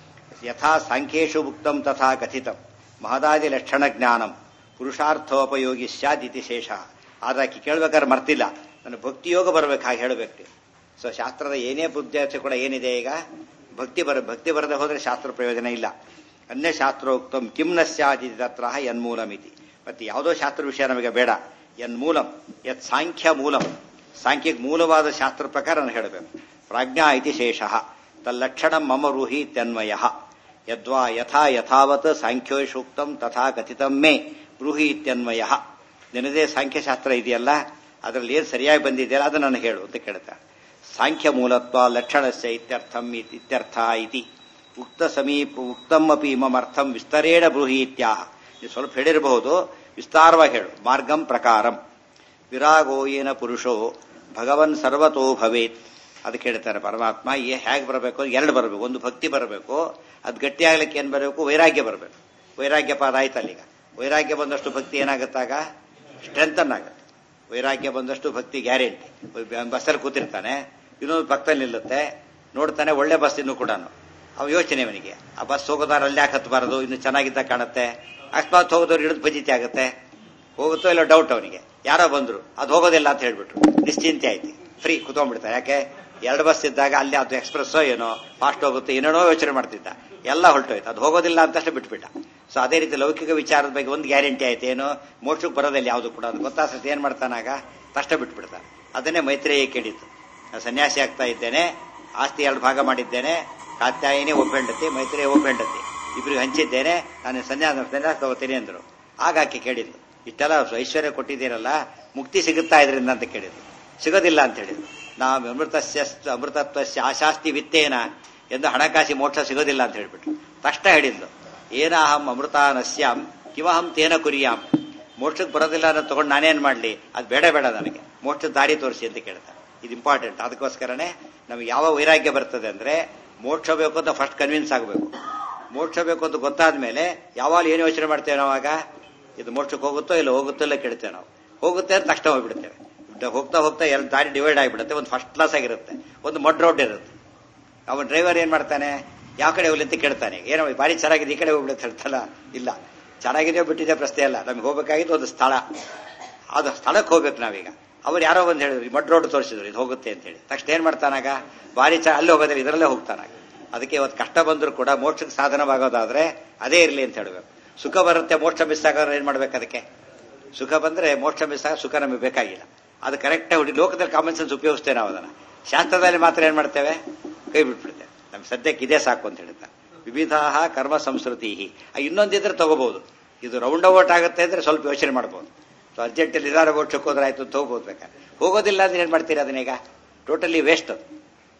ಯಥಾ ಸಾಂಖ್ಯೇಶು ಉಕ್ತಂ ತಥಾ ಕಥಿತಂ ಮಹದಾದಿ ಲಕ್ಷಣ ಜ್ಞಾನಂ ಪುರುಷಾರ್ಥೋಪಯೋಗಿ ಸ್ಯಾದಿತಿ ಶೇಷ ಆದ್ರೆ ಆಕೆ ಕೇಳ್ಬೇಕಾದ್ರೆ ಮರ್ತಿಲ್ಲ ನನ್ನ ಭಕ್ತಿಯೋಗ ಬರ್ಬೇಕು ಹಾಗೆ ಹೇಳಬೇಕು ಸೊ ಶಾಸ್ತ್ರದ ಏನೇ ಬುದ್ಧಾಚೆ ಕೂಡ ಏನಿದೆ ಈಗ ಭಕ್ತಿ ಬರ ಭಕ್ತಿ ಬರದೆ ಹೋದ್ರೆ ಶಾಸ್ತ್ರ ಪ್ರಯೋಜನ ಇಲ್ಲ ಅನ್ಯ ಶಾಸ್ತ್ರೋಕ್ತಂ ಕಿಮ್ನ ಸ್ಯಾದಿತಿ ತತ್ರ ಯನ್ಮೂಲಮಿತಿ ಮತ್ತೆ ಯಾವುದೋ ಶಾಸ್ತ್ರ ವಿಷಯ ನಮಗೆ ಬೇಡ ಯನ್ಮೂಲಂ ಯತ್ ಸಾಂಖ್ಯ ಮೂಲಂ ಸಾಂಖ್ಯಕ್ಕೆ ಮೂಲವಾದ ಶಾಸ್ತ್ರ ಪ್ರಕಾರ ನಾನು ಹೇಳಬೇಕು ಪ್ರಾಜ್ಞಾ ಇತಿ ಶೇಷ ತಲ್ಲಕ್ಷಣ ಮಮ ರೂಹಿ ತನ್ಮಯ ಯದ್ವಾ ಯಥಾ ಯಥಾವತ್ ಸಾಂಖ್ಯೋಶೂಕ್ತಂ ತಥಾ ಕಥಿತಂ ಮೇ ಬ್ರೂಹಿ ಇತ್ಯನ್ವಯ ನಿನ್ನದೇ ಸಾಂಖ್ಯಶಾಸ್ತ್ರ ಇದೆಯಲ್ಲ ಅದರಲ್ಲಿ ಏನು ಸರಿಯಾಗಿ ಬಂದಿದೆಯಲ್ಲ ಅದು ನನಗೆ ಹೇಳು ಅಂತ ಕೇಳ್ತಾರೆ ಸಾಂಖ್ಯ ಮೂಲತ್ವ ಲಕ್ಷಣಸ್ಯ ಇತ್ಯರ್ಥಂ ಇತ್ಯರ್ಥ ಇತಿ ಉಕ್ತ ಸಮೀಪ ಉಕ್ತಮಪಿ ಮಮರ್ಥಂ ವಿಸ್ತರೇಣ ಬ್ರೂಹಿ ಇತ್ಯಾಹ ನೀವು ಸ್ವಲ್ಪ ಹೇಳಿರಬಹುದು ವಿಸ್ತಾರವಾಗಿ ಹೇಳು ಮಾರ್ಗಂ ಪ್ರಕಾರಂ ವಿರಾಗೋ ಏನ ಪುರುಷೋ ಭಗವನ್ ಸರ್ವತೋ ಭವೇತ್ ಅದಕ್ಕೆ ಹೇಳ್ತಾರೆ ಪರಮಾತ್ಮ ಏ ಹೇಗೆ ಬರಬೇಕು ಎರಡು ಬರಬೇಕು ಒಂದು ಭಕ್ತಿ ಬರಬೇಕು ಅದು ಗಟ್ಟಿಯಾಗ್ಲಿಕ್ಕೆ ಏನ್ ಬರಬೇಕು ವೈರಾಗ್ಯ ಬರಬೇಕು ವೈರಾಗ್ಯ ಪಾದ ಆಯ್ತಲ್ಲ ಈಗ ವೈರಾಗ್ಯ ಬಂದಷ್ಟು ಭಕ್ತಿ ಏನಾಗುತ್ತಾಗ ಸ್ಟ್ರೆಂಥನ್ ಆಗುತ್ತೆ ವೈರಾಗ್ಯ ಬಂದಷ್ಟು ಭಕ್ತಿ ಗ್ಯಾರಂಟಿ ಬಸ್ಸಲ್ಲಿ ಕೂತಿರ್ತಾನೆ ಇನ್ನೊಂದು ಪಕ್ಕದಲ್ಲಿ ನಿಲ್ಲುತ್ತೆ ನೋಡ್ತಾನೆ ಒಳ್ಳೆ ಬಸ್ ಇನ್ನು ಕೂಡ ಅವ ಯೋಚನೆ ಅವನಿಗೆ ಆ ಬಸ್ ಹೋಗೋದಾರ ಅಲ್ಲಿ ಯಾಕೆ ಹತ್ತಬಾರದು ಇನ್ನು ಚೆನ್ನಾಗಿದ್ದ ಕಾಣುತ್ತೆ ಅಕಸ್ಮಾತ್ ಹೋಗೋದವ್ರು ಹಿಡಿದು ಭಜಿತಿ ಆಗುತ್ತೆ ಹೋಗುತ್ತೋ ಇಲ್ಲ ಡೌಟ್ ಅವನಿಗೆ ಯಾರೋ ಬಂದ್ರು ಅದು ಹೋಗೋದಿಲ್ಲ ಅಂತ ಹೇಳ್ಬಿಟ್ರು ನಿಶ್ಚಿಂತೆ ಆಯ್ತು ಫ್ರೀ ಕುತ್ಕೊಂಡ್ಬಿಡ್ತಾರೆ ಯಾಕೆ ಎರಡು ಬಸ್ ಇದ್ದಾಗ ಅಲ್ಲಿ ಅದು ಎಕ್ಸ್ಪ್ರೆಸ್ಸೋ ಏನೋ ಫಾಸ್ಟ್ ಹೋಗುತ್ತೆ ಏನೇನೋ ಯೋಚನೆ ಮಾಡ್ತಿದ್ದ ಎಲ್ಲ ಹೊರಟೋಯ್ತು ಅದು ಹೋಗೋದಿಲ್ಲ ಅಂತಷ್ಟು ಬಿಟ್ಬಿಟ್ಟ ಸೊ ಅದೇ ರೀತಿ ಲೌಕಿಕ ವಿಚಾರದ ಬಗ್ಗೆ ಒಂದು ಗ್ಯಾರಂಟಿ ಆಯ್ತು ಏನು ಮೋಕ್ಷಕ್ಕೆ ಬರೋದಿಲ್ಲ ಯಾವುದು ಕೂಡ ಅದು ಗೊತ್ತಾಗ್ತದೆ ಏನ್ ಮಾಡ್ತಾನಾಗ ತಷ್ಟ ಬಿಟ್ಬಿಡ್ತಾನೆ ಅದನ್ನೇ ಮೈತ್ರೇಯ ಕೇಳಿತ್ತು ನಾನು ಸನ್ಯಾಸಿ ಆಗ್ತಾ ಇದ್ದೇನೆ ಆಸ್ತಿ ಎರಡು ಭಾಗ ಮಾಡಿದ್ದೇನೆ ಕಾತ್ಯಾಯಿನಿ ಒಬ್ಬೆಂಡತಿ ಮೈತ್ರೇಯ ಒಬ್ಬೆಂಡತಿ ಇಬ್ರಿಗೆ ಹಂಚಿದ್ದೇನೆ ನಾನು ಸನ್ಯಾಸ ಸನ್ಯಾಸ ತಗೋತೀನಿ ಅಂದ್ರು ಆಗ ಆಕೆ ಕೇಳಿದ್ಲು ಇಷ್ಟೆಲ್ಲ ಐಶ್ವರ್ಯ ಕೊಟ್ಟಿದ್ದೀರಲ್ಲ ಮುಕ್ತಿ ಸಿಗುತ್ತಾ ಇದರಿಂದ ಅಂತ ಕೇಳಿದ್ರು ಸಿಗೋದಿಲ್ಲ ಅಂತ ಹೇಳಿದ್ರು ನಾವು ಅಮೃತಸ್ಯ ಅಮೃತತ್ವಸ್ಯ ಆಶಾಸ್ತಿ ವಿತ್ತೇನ ಎಂದು ಹಣಕಾಸಿ ಮೋಕ್ಷ ಸಿಗೋದಿಲ್ಲ ಅಂತ ಹೇಳ್ಬಿಟ್ರು ತಷ್ಟ ಹೇಳಿದ್ಲು ಏನಾಹಂ ಅಮೃತಾನಸ್ಯಾಂ ಕಿವಹಂ ತೇನ ಕುರಿಯಾಂ ಮೋಕ್ಷಕ್ಕೆ ಬರೋದಿಲ್ಲ ಅನ್ನೋ ತಗೊಂಡು ನಾನೇನ್ ಮಾಡ್ಲಿ ಅದು ಬೇಡ ಬೇಡ ನನಗೆ ಮೋಕ್ಷದ ದಾರಿ ತೋರಿಸಿ ಅಂತ ಕೇಳ್ತಾರೆ ಇದು ಇಂಪಾರ್ಟೆಂಟ್ ಅದಕ್ಕೋಸ್ಕರನೇ ನಮಗೆ ಯಾವ ವೈರಾಗ್ಯ ಬರ್ತದೆ ಅಂದ್ರೆ ಮೋಕ್ಷ ಬೇಕು ಅಂತ ಫಸ್ಟ್ ಕನ್ವಿನ್ಸ್ ಆಗಬೇಕು ಮೋಕ್ಷ ಬೇಕು ಅಂತ ಗೊತ್ತಾದ ಮೇಲೆ ಯಾವಾಗ ಏನು ಯೋಚನೆ ಮಾಡ್ತೇವೆ ನಾವಾಗ ಇದು ಮೋಕ್ಷಕ್ಕೆ ಹೋಗುತ್ತೋ ಇಲ್ಲ ಹೋಗುತ್ತೋ ಇಲ್ಲ ಕೇಳ್ತೇವೆ ನಾವು ಹೋಗುತ್ತೆ ಅಂತ ತಕ್ಷಣ ಹೋಗ್ಬಿಡ್ತೇವೆ ಹೋಗ್ತಾ ಹೋಗ್ತಾ ಎರಡು ದಾರಿ ಡಿವೈಡ್ ಆಗಿಬಿಡುತ್ತೆ ಒಂದು ಫಸ್ಟ್ ಕ್ಲಾಸ್ ಆಗಿರುತ್ತೆ ಒಂದು ಮಡ್ ರೋಡ್ ಇರುತ್ತೆ ಅವನ ಡ್ರೈವರ್ ಏನ್ ಮಾಡ್ತಾನೆ ಯಾವ ಕಡೆ ಹೋಗ್ಲಿ ಅಂತ ಕೇಳ್ತಾನೆ ಏನೋ ಬಾರಿ ಚೆನ್ನಾಗಿದೆ ಈ ಕಡೆ ಹೋಗ್ಬಿಡುತ್ತೆ ಹೇಳ್ತಲ್ಲ ಇಲ್ಲ ಚೆನ್ನಾಗಿದೆ ಬಿಟ್ಟಿದೆ ಪ್ರಶ್ನೆ ಅಲ್ಲ ನಮ್ಗೆ ಹೋಗ್ಬೇಕಾಗಿದ್ದು ಒಂದು ಸ್ಥಳ ಅದು ಸ್ಥಳಕ್ಕೆ ಹೋಗ್ಬೇಕು ನಾವೀಗ ಅವ್ರು ಯಾರೋ ಬಂದು ಹೇಳಿದ್ರು ಮಡ್ ರೋಡ್ ತೋರಿಸಿದ್ರು ಇದು ಹೋಗುತ್ತೆ ಅಂತ ಹೇಳಿ ತಕ್ಷಣ ಏನ್ ಮಾಡ್ತಾನಾಗ ಬಾರಿ ಚ ಅಲ್ಲಿ ಹೋಗೋದಿಲ್ಲ ಇದರಲ್ಲೇ ಹೋಗ್ತಾನಾಗ ಅದಕ್ಕೆ ಇವತ್ತು ಕಷ್ಟ ಬಂದರೂ ಕೂಡ ಮೋಕ್ಷಕ್ಕೆ ಸಾಧನವಾಗೋದಾದ್ರೆ ಅದೇ ಇರಲಿ ಅಂತ ಹೇಳಬೇಕು ಸುಖ ಬರುತ್ತೆ ಮೋಕ್ಷ ಮಿಸ್ ಆಗೋದ್ರೆ ಏನ್ ಮಾಡ್ಬೇಕು ಅದಕ್ಕೆ ಸುಖ ಬಂದ್ರೆ ಮೋಕ್ಷ ಮಿಸ್ ಆಗ ಸುಖ ನಮಗೆ ಬೇಕಾಗಿಲ್ಲ ಅದು ಕರೆಕ್ಟ್ ಹುಡಿ ಲೋಕದಲ್ಲಿ ಕಾಮನ್ ಸೆನ್ಸ್ ಉಪಯೋಗಿಸ್ತೇವೆ ನಾವು ಅದನ್ನ ಶಾಸ್ತ್ರದಲ್ಲಿ ಮಾತ್ರ ಏನ್ ಮಾಡ್ತೇವೆ ಕೈ ಬಿಟ್ಬಿಡ್ತೇವೆ ನಮ್ಗೆ ಸದ್ಯಕ್ಕೆ ಇದೇ ಸಾಕು ಅಂತ ಹೇಳ್ತಾರೆ ವಿವಿಧ ಕರ್ಮ ಸಂಸ್ಕೃತಿ ಇನ್ನೊಂದಿದ್ರೆ ತಗೋಬಹುದು ಇದು ರೌಂಡ್ ಔಟ್ ಆಗುತ್ತೆ ಅಂದ್ರೆ ಸ್ವಲ್ಪ ಯೋಚನೆ ಮಾಡಬಹುದು ಸೊ ಅರ್ಜೆಂಟಲ್ಲಿ ಇದಾರ ಮೋಕ್ಷಕ್ಕೆ ಹೋದ್ರೆ ಆಯ್ತು ತಗೋಬಹುದು ಬೇಕಾದ್ರೆ ಹೋಗೋದಿಲ್ಲ ಅಂದ್ರೆ ಏನ್ ಮಾಡ್ತೀರಿ ಅದನ್ನೀಗ ಟೋಟಲಿ ವೇಸ್ಟ್ ಅದು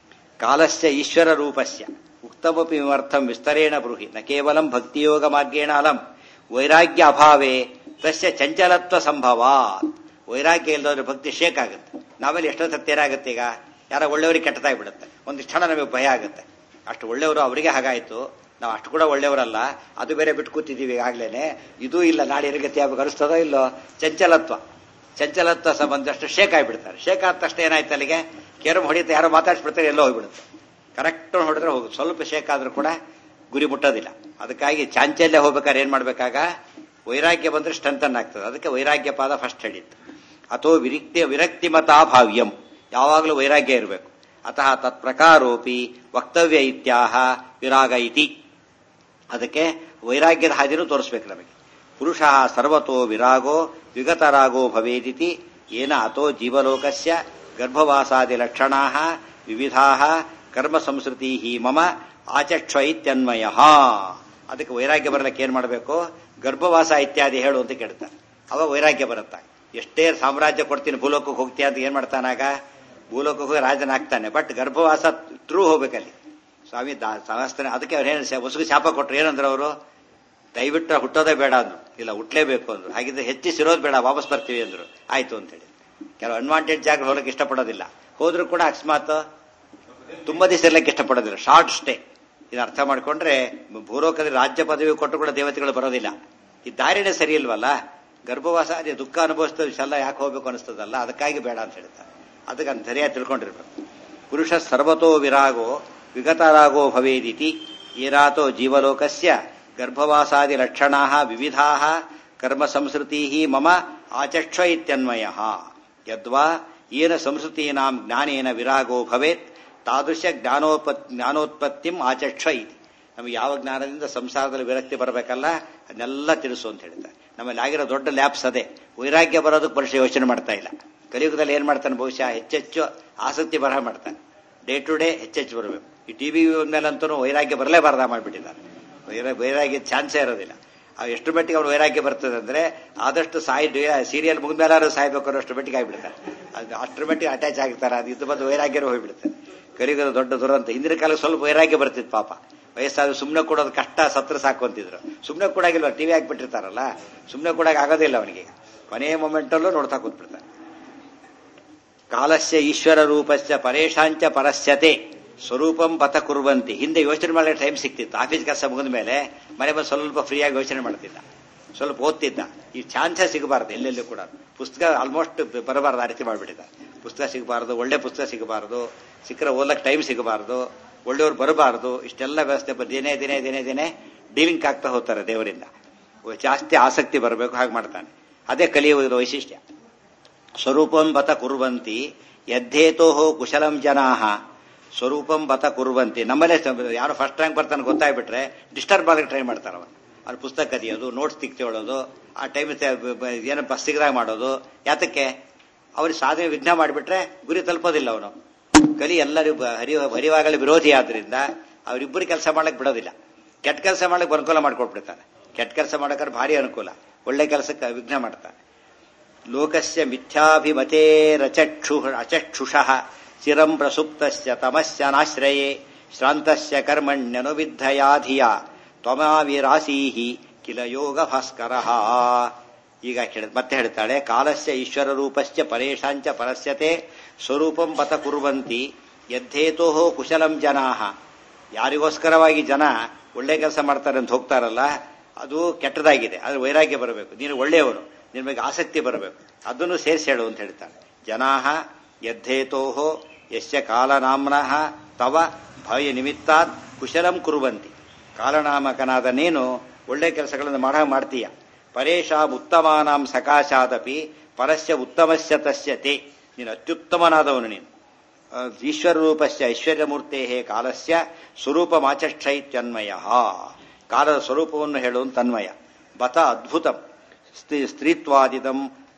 ಕಾಲಸ್ಯ ಈಶ್ವರ ರೂಪಸ್ಯ ಉಕ್ತಮಪಿ ವಿಮರ್ಥಂ ವಿಸ್ತರೇಣ ಬ್ರೂಹಿ ನ ಕೇವಲಂ ಭಕ್ತಿಯೋಗ ಮಾರ್ಗೇಣ ಅಲಂ ವೈರಾಗ್ಯ ಅಭಾವೇ ತಸ್ಯ ಚಂಚಲತ್ವ ಸಂಭವ ವೈರಾಗ್ಯ ಇಲ್ಲದವ್ರ ಭಕ್ತಿ ಶೇಕ್ ಆಗುತ್ತೆ ನಾವೆಲ್ಲ ಎಷ್ಟೋ ಸತ್ಯ ಏನಾಗುತ್ತೆ ಈಗ ಯಾರೋ ಒಳ್ಳೆಯವರಿಗೆ ಕೆಟ್ಟದಾಗ್ಬಿಡುತ್ತೆ ಒಂದಿಷ್ಟು ಕ್ಷಣ ನಮಗೆ ಭಯ ಆಗುತ್ತೆ ಅಷ್ಟು ಒಳ್ಳೆಯವರು ಅವರಿಗೆ ಹಾಗಾಯ್ತು ನಾವು ಅಷ್ಟು ಕೂಡ ಒಳ್ಳೆಯವರಲ್ಲ ಅದು ಬೇರೆ ಬಿಟ್ಟು ಕೂತಿದ್ದೀವಿ ಈಗಾಗ್ಲೇನೆ ಇದೂ ಇಲ್ಲ ನಾಳೆ ಗತಿ ಯಾವಾಗ ಅನಿಸ್ತದೋ ಇಲ್ಲೋ ಚಂಚಲತ್ವ ಚಂಚಲತ್ವ ಸಂಬಂಧಷ್ಟು ಶೇಕ್ ಆಗಿಬಿಡ್ತಾರೆ ಶೇಕ್ ಆದ ತಕ್ಷಣ ಏನಾಯ್ತು ಅಲ್ಲಿಗೆ ಕೆರಮ್ ಹೊಡಿತಾ ಯಾರೋ ಮಾತಾಡ್ಸ್ಬಿಡ್ತಾರೆ ಎಲ್ಲೋ ಹೋಗ್ಬಿಡುತ್ತೆ ಕರೆಕ್ಟ್ ಹೊಡೆದ್ರೆ ಹೋಗುತ್ತೆ ಸ್ವಲ್ಪ ಶೇಕ್ ಆದ್ರೂ ಕೂಡ ಗುರಿ ಮುಟ್ಟೋದಿಲ್ಲ ಅದಕ್ಕಾಗಿ ಚಾಂಚಲ್ಯ ಹೋಗ್ಬೇಕಾದ್ರೆ ಏನ್ ಮಾಡ್ಬೇಕಾಗ ವೈರಾಗ್ಯ ಬಂದ್ರೆ ಸ್ಟ್ರೆಂಥನ್ ಆಗ್ತದೆ ಅದಕ್ಕೆ ವೈರಾಗ್ಯ ಪಾದ ಫಸ್ಟ್ ಹೇಳಿತ್ತು ಅಥವಾ ವಿರಿಕ್ತಿ ವಿರಕ್ತಿ ಮತಾಭಾವ್ಯಂ ಯಾವಾಗಲೂ ವೈರಾಗ್ಯ ಇರಬೇಕು ಅತಃ ತತ್ಪ್ರಕಾರೋಪಿ ವಕ್ತವ್ಯ ಇತ್ಯಾಹ ವಿರಾಗ ಇತಿ ಅದಕ್ಕೆ ವೈರಾಗ್ಯದ ಹಾದಿನೂ ತೋರಿಸ್ಬೇಕು ನಮಗೆ ಪುರುಷ ಸರ್ವತೋ ವಿರಾಗೋ ವಿಗತರಾಗೋ ಭವೇದಿತಿ ಏನ ಅತೋ ಜೀವಲೋಕಸ್ಯ ಗರ್ಭವಾಸಾದಿ ಲಕ್ಷಣಾ ವಿವಿಧಾ ಕರ್ಮ ಸಂಸ್ಕೃತಿ ಮಮ ಆಚಕ್ಷ ಇತ್ಯನ್ವಯ ಅದಕ್ಕೆ ವೈರಾಗ್ಯ ಬರಲಿಕ್ಕೆ ಏನ್ ಮಾಡಬೇಕು ಗರ್ಭವಾಸ ಇತ್ಯಾದಿ ಹೇಳು ಅಂತ ಕೇಳ್ತಾರೆ ಅವಾಗ ವೈರಾಗ್ಯ ಬರುತ್ತ ಎಷ್ಟೇ ಸಾಮ್ರಾಜ್ಯ ಕೊಡ್ತೀನಿ ಭೂಲೋಕಕ್ಕೆ ಹೋಗ್ತೀಯ ಅಂತ ಏನ್ ಮಾಡ್ತಾನಾಗ ಭೂಲೋಕಕ್ಕೆ ಹೋಗಿ ರಾಜನಾಗ್ತಾನೆ ಬಟ್ ಗರ್ಭವಾಸ ಥ್ರೂ ಹೋಗ್ಬೇಕಲ್ಲಿ ಸ್ವಾಮಿ ಸಮಸ್ತಾನೆ ಅದಕ್ಕೆ ಅವ್ರು ಏನು ಹೊಸಗು ಶಾಪ ಕೊಟ್ರು ಏನಂದ್ರೆ ಅವರು ದಯವಿಟ್ಟು ಹುಟ್ಟೋದೇ ಬೇಡ ಅಂದ್ರು ಇಲ್ಲ ಹುಟ್ಲೇಬೇಕು ಅಂದ್ರು ಹಾಗಿದ್ರೆ ಹೆಚ್ಚಿಸಿರೋದು ಬೇಡ ವಾಪಸ್ ಬರ್ತೀವಿ ಅಂದ್ರು ಆಯ್ತು ಅಂತೇಳಿ ಕೆಲವು ಅನ್ವಾಂಟೆಡ್ ಜಾಗ ಹೋಗಕ್ಕೆ ಇಷ್ಟಪಡೋದಿಲ್ಲ ಹೋದ್ರೂ ಕೂಡ ಅಕಸ್ಮಾತ್ ತುಂಬಾ ದಿವಸ ಇರ್ಲಿಕ್ಕೆ ಇಷ್ಟಪಡೋದಿಲ್ಲ ಶಾರ್ಟ್ ಸ್ಟೇ ಇದು ಅರ್ಥ ಮಾಡ್ಕೊಂಡ್ರೆ ಭೂಲೋಕದಲ್ಲಿ ರಾಜ್ಯ ಪದವಿ ಕೊಟ್ಟು ಕೂಡ ದೇವತೆಗಳು ಬರೋದಿಲ್ಲ ಈ ದಾರಿನೇ ಸರಿ ಇಲ್ವಲ್ಲ ಗರ್ಭವಾಸ ಅದೇ ದುಃಖ ಅನುಭವಿಸ್ತದೆ ಇಷ್ಟೆಲ್ಲ ಯಾಕೆ ಹೋಗ್ಬೇಕು ಅನಿಸ್ತದಲ್ಲ ಅದಕ್ಕಾಗಿ ಬೇಡ ಅಂತ ಹೇಳ್ತಾರೆ ಅದಕ್ಕೆ ಅಂತ ಸರಿಯಾಗಿ ತಿಳ್ಕೊಂಡಿರ್ಬೇಕು ಪುರುಷ ಸರ್ವತೋ ವಿರಾಗೋ ವಿಗತರಾಗೋ ಭವೇದಿತಿ ಏರಾತೋ ಜೀವಲೋಕಸ್ಯ ಗರ್ಭವಾಸಾದಿ ಲಕ್ಷಣಾ ವಿವಿಧಾ ಕರ್ಮ ಸಂಸ್ಕೃತಿ ಮಮ ಆಚಕ್ಷ ಇತ್ಯನ್ವಯ ಯದ್ವಾ ಏನ ಸಂಸ್ಕೃತೀನಾಂ ಜ್ಞಾನೇನ ವಿರಾಗೋ ಭವೇತ್ ತಾದೃಶ ಜ್ಞಾನೋತ್ಪತ್ ಜ್ಞಾನೋತ್ಪತ್ತಿಂ ಆಚಕ್ಷ ಇತಿ ನಮಗೆ ಯಾವ ಜ್ಞಾನದಿಂದ ಸಂಸಾರದಲ್ಲಿ ವಿರಕ್ತಿ ಬರಬೇಕಲ್ಲ ಅದನ್ನೆಲ್ಲ ತಿಳಿಸು ಅಂತ ಹೇಳ್ತಾರೆ ನಮ್ಮಲ್ಲಿ ಆಗಿರೋ ದೊಡ್ಡ ಲ್ಯಾಬ್ಸ್ ಅದೇ ವೈರಾಗ್ಯ ಬರೋದಕ್ಕೆ ಪರೀಕ್ಷೆ ಯೋಚನೆ ಮಾಡ್ತಾ ಇಲ್ಲ ಕಲಿಯುಗದಲ್ಲಿ ಏನ್ ಮಾಡ್ತಾನೆ ಬಹುಶಃ ಹೆಚ್ಚೆಚ್ಚು ಆಸಕ್ತಿ ಬರಹ ಮಾಡ್ತಾನೆ ಡೇ ಟು ಡೇ ಹೆಚ್ಚೆಚ್ಚು ಬರಬೇಕು ಈ ಟಿವಿ ಮೇಲಂತೂ ವೈರಾಗ್ಯ ಬರಲೇಬಾರ್ದ ಮಾಡಿಬಿಟ್ಟಿದ್ದಾರೆ ವೈರಾಗ್ಯ ಚಾನ್ಸೇ ಇರೋದಿಲ್ಲ ಎಷ್ಟು ಮಟ್ಟಿಗೆ ಅವ್ರು ವೈರಾಗ್ಯ ಬರ್ತದೆ ಅಂದ್ರೆ ಆದಷ್ಟು ಸಾಯಿ ಸೀರಿಯಲ್ ಮುಗಿದ್ಮೇಲಾರು ಸಾಯ್ಬೇಕು ಅನ್ನೋಷ್ಟು ಮಟ್ಟಿಗೆ ಆಗಿಬಿಡ್ತಾರೆ ಅದು ಅಷ್ಟರ ಮಟ್ಟಿಗೆ ಅಟ್ಯಾಚ್ ಆಗ್ತಾರೆ ಅದು ಇದು ಬಂದು ವೈರಾಗ್ಯನೂ ಹೋಗ್ಬಿಡ್ತಾರೆ ಕಲಿಗದ ದೊಡ್ಡ ದುರಂತ ಹಿಂದಿನ ಕಾಲಕ್ಕೆ ಸ್ವಲ್ಪ ವೈರಾಗ್ಯ ಬರ್ತಿತ್ತು ಪಾಪ ವಯಸ್ಸಾದ ಸುಮ್ಮನೆ ಕೊಡೋದು ಕಷ್ಟ ಸತ್ರ ಸಾಕು ಅಂತಿದ್ರು ಸುಮ್ಮನೆ ಕೊಡಾಗಿಲ್ವ ಟಿವಿ ಹಾಕ್ಬಿಟ್ಟಿರ್ತಾರಲ್ಲ ಸುಮ್ಮನೆ ಕೊಡಾಗ ಆಗೋದಿಲ್ಲ ಅವನಿಗೆ ಕೊನೆಯ ಮೊಮೆಂಟಲ್ಲೂ ನೋಡ್ತಾ ಕೂತ್ಬಿಡ್ತಾನೆ ಕಾಲಸ್ಯ ಈಶ್ವರ ರೂಪಸ್ಯ ಪರೇಶಾಂಚ ಪರಸ್ಯತೆ ಸ್ವರೂಪಂ ಪಥ ಕುರುವಂತಿ ಹಿಂದೆ ಯೋಚನೆ ಮಾಡೋ ಟೈಮ್ ಸಿಕ್ತಿತ್ತು ಆಫೀಸ್ ಕೆಲಸ ಮುಗಿದ ಮೇಲೆ ಮನೆ ಬಂದು ಸ್ವಲ್ಪ ಫ್ರೀಯಾಗಿ ಯೋಚನೆ ಮಾಡ್ತಿದ್ದ ಸ್ವಲ್ಪ ಓದ್ತಿದ್ದ ಈ ಚಾನ್ಸೇ ಸಿಗಬಾರ್ದು ಎಲ್ಲೆಲ್ಲೂ ಕೂಡ ಪುಸ್ತಕ ಆಲ್ಮೋಸ್ಟ್ ಬರಬಾರ್ದು ಆ ರೀತಿ ಮಾಡಿಬಿಟ್ಟಿದ್ದ ಪುಸ್ತಕ ಸಿಗಬಾರ್ದು ಒಳ್ಳೆ ಪುಸ್ತಕ ಸಿಗಬಾರ್ದು ಸಿಕ್ಕರೆ ಓದಕ್ಕೆ ಟೈಮ್ ಸಿಗಬಾರ್ದು ಒಳ್ಳೆಯವ್ರು ಬರಬಾರ್ದು ಇಷ್ಟೆಲ್ಲ ವ್ಯವಸ್ಥೆ ದಿನೇ ದಿನೇ ದಿನೇ ದಿನೇ ಡೀಲಿಂಗ್ ಆಗ್ತಾ ಹೋಗ್ತಾರೆ ದೇವರಿಂದ ಜಾಸ್ತಿ ಆಸಕ್ತಿ ಬರಬೇಕು ಹಾಗೆ ಮಾಡ್ತಾನೆ ಅದೇ ಕಲಿಯುವುದರ ವೈಶಿಷ್ಟ್ಯ ಸ್ವರೂಪಂ ಬತ ಕುರುವಂತಿ ಯದ್ದೇತೋ ಕುಶಲಂ ಜನಾಹ ಸ್ವರೂಪಂ ಬತ ಕುರುವಂತಿ ನಮ್ಮಲ್ಲೇ ಯಾರು ಫಸ್ಟ್ ರ್ಯಾಂಕ್ ಬರ್ತಾನೆ ಗೊತ್ತಾಗ್ಬಿಟ್ರೆ ಡಿಸ್ಟರ್ಬ್ ಆಗಕ್ಕೆ ಟ್ರೈ ಮಾಡ್ತಾರೆ ಅವನು ಅವ್ರ ಪುಸ್ತಕ ಕದಿಯೋದು ನೋಟ್ಸ್ ತಿಕ್ತೇಳೋದು ಆ ಟೈಮ್ ಏನೋ ಬಸ್ ಸಿಗದಾಗ ಮಾಡೋದು ಯಾತಕ್ಕೆ ಅವ್ರಿಗೆ ಸಾಧನೆ ವಿಘ್ನ ಮಾಡಿಬಿಟ್ರೆ ಗುರಿ ತಲುಪೋದಿಲ್ಲ ಅವನು ಕಲಿ ಎಲ್ಲರಿಗೂ ಹರಿ ಹರಿವಾಗಲಿ ವಿರೋಧಿ ಆದ್ರಿಂದ ಅವರಿಬ್ಬರು ಕೆಲಸ ಮಾಡಕ್ ಬಿಡೋದಿಲ್ಲ ಕೆಟ್ಟ ಕೆಲಸ ಮಾಡಕ್ ಅನುಕೂಲ ಮಾಡ್ಕೊಟ್ಬಿಡ್ತಾನೆ ಕೆಟ್ಟ ಕೆಲಸ ಮಾಡಕ್ರೆ ಭಾರಿ ಅನುಕೂಲ ಒಳ್ಳೆ ಕೆಲಸಕ್ಕೆ ವಿಘ್ನ ಮಾಡ್ತಾನೆ ಲೋಕಸ್ಯ ಮಿಥ್ಯಾಭಿಮತೇರಚಕ್ಷು ಅಚಕ್ಷುಷಃ ಚಿರಂ ಪ್ರಸುಪ್ತಸ್ಯ ತಮಸ್ಯ ನಾಶ್ರಯೇ ಶ್ರಾಂತಸ್ಯ ಕರ್ಮಣ್ಯನುವಿದ್ಧಯಾಧಿಯ ತ್ವಮಾವಿರಾಸೀಹಿ ಕಿಲ ಯೋಗ ಭಾಸ್ಕರ ಈಗ ಮತ್ತೆ ಹೇಳ್ತಾಳೆ ಕಾಲಸ್ಯ ಈಶ್ವರ ರೂಪಸ್ಯ ಪರೇಶಾಂಚ ಪರಸ್ಯತೆ ಸ್ವರೂಪಂ ಪಥ ಕುರುವಂತಿ ಯದ್ದೇತೋ ಕುಶಲಂ ಜನಾಹ ಯಾರಿಗೋಸ್ಕರವಾಗಿ ಜನ ಒಳ್ಳೆ ಕೆಲಸ ಮಾಡ್ತಾರೆ ಅಂತ ಹೋಗ್ತಾರಲ್ಲ ಅದು ಕೆಟ್ಟದಾಗಿದೆ ಆದ್ರೆ ವೈರಾಗ್ಯ ಬರಬೇಕು ನೀನು ಒಳ್ಳೆಯವನು ನಿನ್ ಬಗ್ಗೆ ಆಸಕ್ತಿ ಬರಬೇಕು ಅದನ್ನು ಸೇರಿಸಿ ಹೇಳು ಅಂತ ಹೇಳ್ತಾನೆ ಜನಾಹ ಯದ್ದೇತೋಹೋ ಯಶ್ಯ ಕಾಲನಾಮ್ನಃ ತವ ಭಯ ನಿಮಿತ್ತಾತ್ ಕುಶಲಂ ಕುರುವಂತಿ ಕಾಲನಾಮಕನಾದ ನೀನು ಒಳ್ಳೆ ಕೆಲಸಗಳನ್ನು ಮಾಡ ಮಾಡ್ತೀಯ ಪರೇಶಾಂ ಉತ್ತಮಾನಾಂ ಸಕಾಶಾದಪಿ ಪರಸ್ಯ ಉತ್ತಮಸ್ಯ ತಸ್ಯ ತೇ ನೀನು ಅತ್ಯುತ್ತಮನಾದವನು ನೀನು ಈಶ್ವರ ರೂಪಸ್ಯ ಐಶ್ವರ್ಯಮೂರ್ತೆ ಕಾಲಸ್ಯ ಸ್ವರೂಪಮಾಚಕ್ಷೈತ್ಯನ್ವಯ ಕಾಲದ ಸ್ವರೂಪವನ್ನು ಹೇಳುವಂತ ತನ್ವಯ ಬತ ಅದ್ಭುತಂ ಸ್ತ್ರೀತ್ವಾದಿದಂ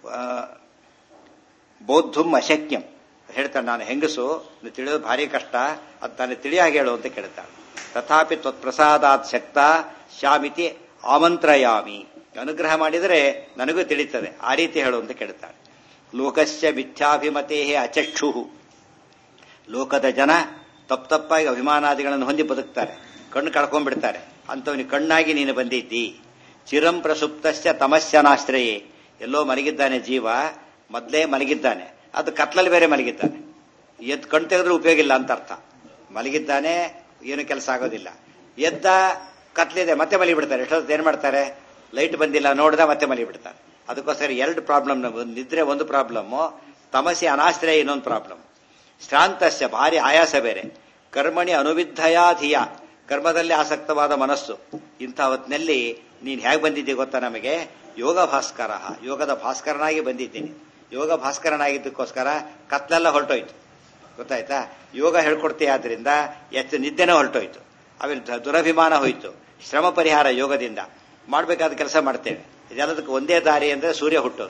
ಬೋದ್ಧುಂ ಅಶಕ್ಯಂ ಹೇಳ್ತಾನೆ ನಾನು ಹೆಂಗಸು ತಿಳಿಯೋದು ಭಾರಿ ಕಷ್ಟ ಅದು ತಾನೇ ತಿಳಿಯಾಗಿ ಹೇಳು ಅಂತ ಕೇಳ್ತಾನೆ ತಥಾಪಿ ತ್ವತ್ಪ್ರಸಾದಾತ್ ಶಕ್ತ ಶ್ಯಾಮಿತಿ ಆಮಂತ್ರಯಾಮಿ ಅನುಗ್ರಹ ಮಾಡಿದರೆ ನನಗೂ ತಿಳಿತದೆ ಆ ರೀತಿ ಹೇಳು ಅಂತ ಕೇಳ್ತಾಳೆ ಲೋಕಸ್ಯ ಮಿಥ್ಯಾಭಿಮತೇ ಅಚಕ್ಷು ಲೋಕದ ಜನ ತಪ್ಪು ತಪ್ಪಾಗಿ ಅಭಿಮಾನಾದಿಗಳನ್ನು ಹೊಂದಿ ಬದುಕ್ತಾರೆ ಕಣ್ಣು ಕಳ್ಕೊಂಡ್ಬಿಡ್ತಾರೆ ಅಂತವನಿಗೆ ಕಣ್ಣಾಗಿ ನೀನು ಬಂದಿದ್ದಿ ಚಿರಂ ಪ್ರಸುಪ್ತಸ್ಯ ತಮಸ್ಯನಾಶ್ರಯೇ ಎಲ್ಲೋ ಮಲಗಿದ್ದಾನೆ ಜೀವ ಮೊದಲೇ ಮಲಗಿದ್ದಾನೆ ಅದು ಕತ್ಲಲ್ಲಿ ಬೇರೆ ಮಲಗಿದ್ದಾನೆ ಎದ್ದು ಕಣ್ ತೆಗೆದ್ರೆ ಉಪಯೋಗ ಇಲ್ಲ ಅಂತ ಅರ್ಥ ಮಲಗಿದ್ದಾನೆ ಏನು ಕೆಲಸ ಆಗೋದಿಲ್ಲ ಎದ್ದ ಕತ್ಲಿದೆ ಮತ್ತೆ ಮಲಗಿಬಿಡ್ತಾರೆ ಎಷ್ಟೊತ್ತು ಏನ್ ಮಾಡ್ತಾರೆ ಲೈಟ್ ಬಂದಿಲ್ಲ ನೋಡ್ದ ಮತ್ತೆ ಮಲಗಿಬಿಡ್ತಾರೆ ಅದಕ್ಕೋಸ್ಕರ ಎರಡು ಪ್ರಾಬ್ಲಮ್ ನಿದ್ರೆ ಒಂದು ಪ್ರಾಬ್ಲಮ್ ತಮಸೆ ಅನಾಶ್ರಯ ಇನ್ನೊಂದು ಪ್ರಾಬ್ಲಮ್ ಶ್ರಾಂತಸ್ಯ ಭಾರಿ ಆಯಾಸ ಬೇರೆ ಕರ್ಮಣಿ ಅನುವಿದ್ಧಯಾಧಿಯ ಕರ್ಮದಲ್ಲಿ ಆಸಕ್ತವಾದ ಮನಸ್ಸು ಇಂಥ ಹೊತ್ತಿನಲ್ಲಿ ನೀನ್ ಹೇಗೆ ಬಂದಿದ್ದೆ ಗೊತ್ತಾ ನಮಗೆ ಯೋಗ ಭಾಸ್ಕರ ಯೋಗದ ಭಾಸ್ಕರನಾಗಿ ಬಂದಿದ್ದೀನಿ ಯೋಗ ಭಾಸ್ಕರನಾಗಿದ್ದಕ್ಕೋಸ್ಕರ ಕತ್ಲೆಲ್ಲ ಹೊರಟೋಯ್ತು ಗೊತ್ತಾಯ್ತಾ ಯೋಗ ಹೇಳ್ಕೊಡ್ತೀಯ ಆದ್ರಿಂದ ಎಷ್ಟು ನಿದ್ದೆನೇ ಹೊರಟೋಯ್ತು ಆಮೇಲೆ ದುರಭಿಮಾನ ಹೋಯ್ತು ಶ್ರಮ ಪರಿಹಾರ ಯೋಗದಿಂದ ಮಾಡಬೇಕಾದ ಕೆಲಸ ಮಾಡ್ತೇವೆ ಇದೆಲ್ಲದಕ್ಕೆ ಒಂದೇ ದಾರಿ ಅಂದ್ರೆ ಸೂರ್ಯ ಹುಟ್ಟೋದು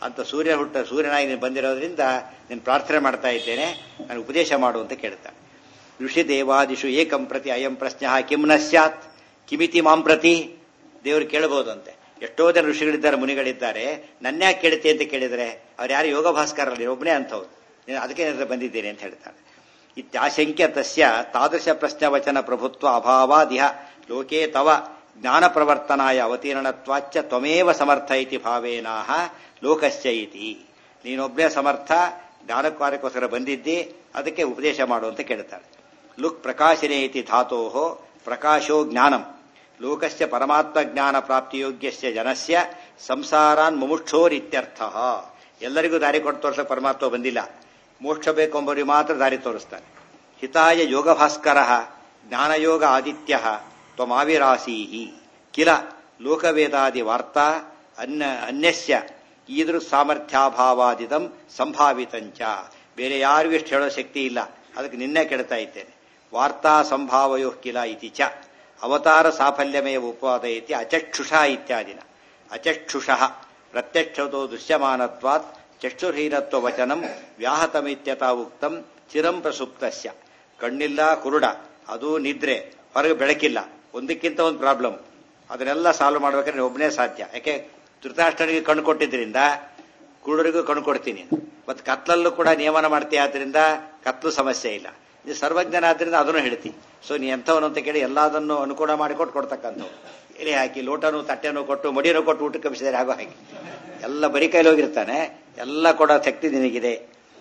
ಅಂತ ಸೂರ್ಯ ಹುಟ್ಟ ಸೂರ್ಯನಾಗಿ ನೀನು ಬಂದಿರೋದ್ರಿಂದ ನೀನು ಪ್ರಾರ್ಥನೆ ಮಾಡ್ತಾ ಇದ್ದೇನೆ ನಾನು ಉಪದೇಶ ಮಾಡು ಅಂತ ಕೇಳ್ತಾನೆ ಋಷಿ ದೇವಾದಿಷು ಏಕಂ ಪ್ರತಿ ಅಯಂ ಪ್ರಶ್ನೆ ಕಿಂ ನ ಸ್ಯಾತ್ ಕಿಮಿತಿ ಮಾಂ ಪ್ರತಿ ದೇವರು ಕೇಳಬಹುದಂತೆ ಎಷ್ಟೋ ಜನ ಋಷಿಗಳಿದ್ದಾರೆ ಮುನಿಗಳಿದ್ದಾರೆ ನನ್ಯಾಕೆ ಕೇಳುತ್ತೆ ಅಂತ ಕೇಳಿದ್ರೆ ಅವ್ರು ಯಾರು ಯೋಗ ಭಾಸ್ಕರಲ್ಲ ಒಬ್ಬನೇ ಅಂಥವ್ರು ನೀನು ಅದಕ್ಕೆ ನನ್ನ ಬಂದಿದ್ದೇನೆ ಅಂತ ಹೇಳ್ತಾನೆ ಇತ್ಯಾಶಂಕ್ಯ ತಸ್ಯ ತಾದೃಶ ಪ್ರಶ್ನವಚನ ಪ್ರಭುತ್ವ ಅಭಾವಾದಿಹ ಲೋಕೇ ತವ ಜ್ಞಾನ ಪ್ರವರ್ತನಾಯ ಅವತೀರ್ಣತ್ವಾಚ್ಚ ತ್ವಮೇವ ಸಮರ್ಥ ಇತಿ ಭಾವೇನಾಹ ಲೋಕಶ್ಚ ಇತಿ ನೀನೊಬ್ಬನೇ ಸಮರ್ಥ ಜ್ಞಾನಕಾರ್ಯಕ್ಕೋಸ್ಕರ ಬಂದಿದ್ದಿ ಅದಕ್ಕೆ ಉಪದೇಶ ಮಾಡು ಅಂತ ಕೇಳ್ತಾಳೆ ಲುಕ್ ಪ್ರಕಾಶಿನೇ ಇತಿ ಧಾತೋ ಪ್ರಕಾಶೋ ಜ್ಞಾನಂ ಲೋಕಸ್ಯ ಪರಮಾತ್ಮ ಜ್ಞಾನ ಪ್ರಾಪ್ತಿಯೋಗ್ಯಸ್ಯ ಜನಸ್ಯ ಸಂಸಾರಾನ್ ಮುಮುಕ್ಷೋರಿತ್ಯರ್ಥ ಎಲ್ಲರಿಗೂ ದಾರಿ ಕೊಟ್ಟು ತೋರಿಸೋ ಪರಮಾತ್ಮ ಬಂದಿಲ್ಲ ಮೋಕ್ಷ ಬೇಕೆಂಬವರಿಗೆ ಮಾತ್ರ ದಾರಿ ತೋರಿಸ್ತಾನೆ ಹಿತಾಯ ಯೋಗ ಭಾಸ್ಕರ ಜ್ಞಾನಯೋಗ ಆದಿತ್ಯ ತ್ವಮಾವಿರಾಸೀಹಿ ಕಿಲ ಲೋಕವೇದಾದಿ ವಾರ್ತಾ ಅನ್ಯ ಅನ್ಯಸ್ಯ ಈದೃ ಸಾಮರ್ಥ್ಯಾಭಾವಾದಿದಂ ಸಂಭಾವಿತಂಚ ಬೇರೆ ಯಾರಿಗೂ ಇಷ್ಟು ಹೇಳೋ ಶಕ್ತಿ ಇಲ್ಲ ಅದಕ್ಕೆ ನಿನ್ನೆ ಕೆಡ್ತಾ ಇದ್ದೇನೆ ವಾರ್ತಾ ಸಂಭಾವಯೋ ಕಿಲ ಇತಿ ಚ ಅವತಾರ ಸಾಫಲ್ಯಮೇ ಉಪಾದಯತಿ ಅಚಕ್ಷುಷ ಇತ್ಯಾದಿನ ಅಚಕ್ಷುಷ ಪ್ರತ್ಯಕ್ಷತೋ ದೃಶ್ಯಮಾನತ್ವಾತ್ ಚಕ್ಷುರ್ಹೀನತ್ವ ವಚನಂ ವ್ಯಾಹತಮಿತ್ಯತಾ ಉಕ್ತಂ ಚಿರಂ ಪ್ರಸುಪ್ತಸ್ಯ ಕಣ್ಣಿಲ್ಲ ಕುರುಡ ಅದು ನಿದ್ರೆ ಹೊರಗೆ ಬೆಳಕಿಲ್ಲ ಒಂದಕ್ಕಿಂತ ಒಂದು ಪ್ರಾಬ್ಲಮ್ ಅದನ್ನೆಲ್ಲ ಸಾಲ್ವ್ ಮಾಡ್ಬೇಕಾದ್ರೆ ಒಬ್ಬನೇ ಸಾಧ್ಯ ಯಾಕೆ ಧೃತರಾಷ್ಟ್ರನಿಗೆ ಕಣ್ಣು ಕೊಟ್ಟಿದ್ರಿಂದ ಕುರುಡರಿಗೂ ಕಣ್ಣು ಕೊಡ್ತೀನಿ ಮತ್ತು ಕತ್ಲಲ್ಲೂ ಕೂಡ ನಿಯಮನ ಮಾಡ್ತೀಯ ಆದ್ರಿಂದ ಕತ್ಲು ಸಮಸ್ಯೆ ಇಲ್ಲ ನೀ ಸರ್ವಜ್ಞನಾದ್ರಿಂದ ಅದನ್ನು ಹೇಳ್ತಿ ಸೊ ನೀ ಎಂಥವನು ಅಂತ ಕೇಳಿ ಎಲ್ಲದನ್ನು ಅನುಕೂಲ ಮಾಡಿಕೊಟ್ಟು ಕೊಡ್ತಕ್ಕಂಥವು ಎಲೆ ಹಾಕಿ ಲೋಟನು ತಟ್ಟೆನೂ ಕೊಟ್ಟು ಮಡಿನೂ ಕೊಟ್ಟು ಊಟಕ್ಕೆ ಕಮಿಸಿದರೆ ಆಗೋ ಹಾಗೆ ಎಲ್ಲ ಬರಿ ಕೈಲಿ ಹೋಗಿರ್ತಾನೆ ಎಲ್ಲ ಕೊಡೋ ಶಕ್ತಿ ನಿನಗಿದೆ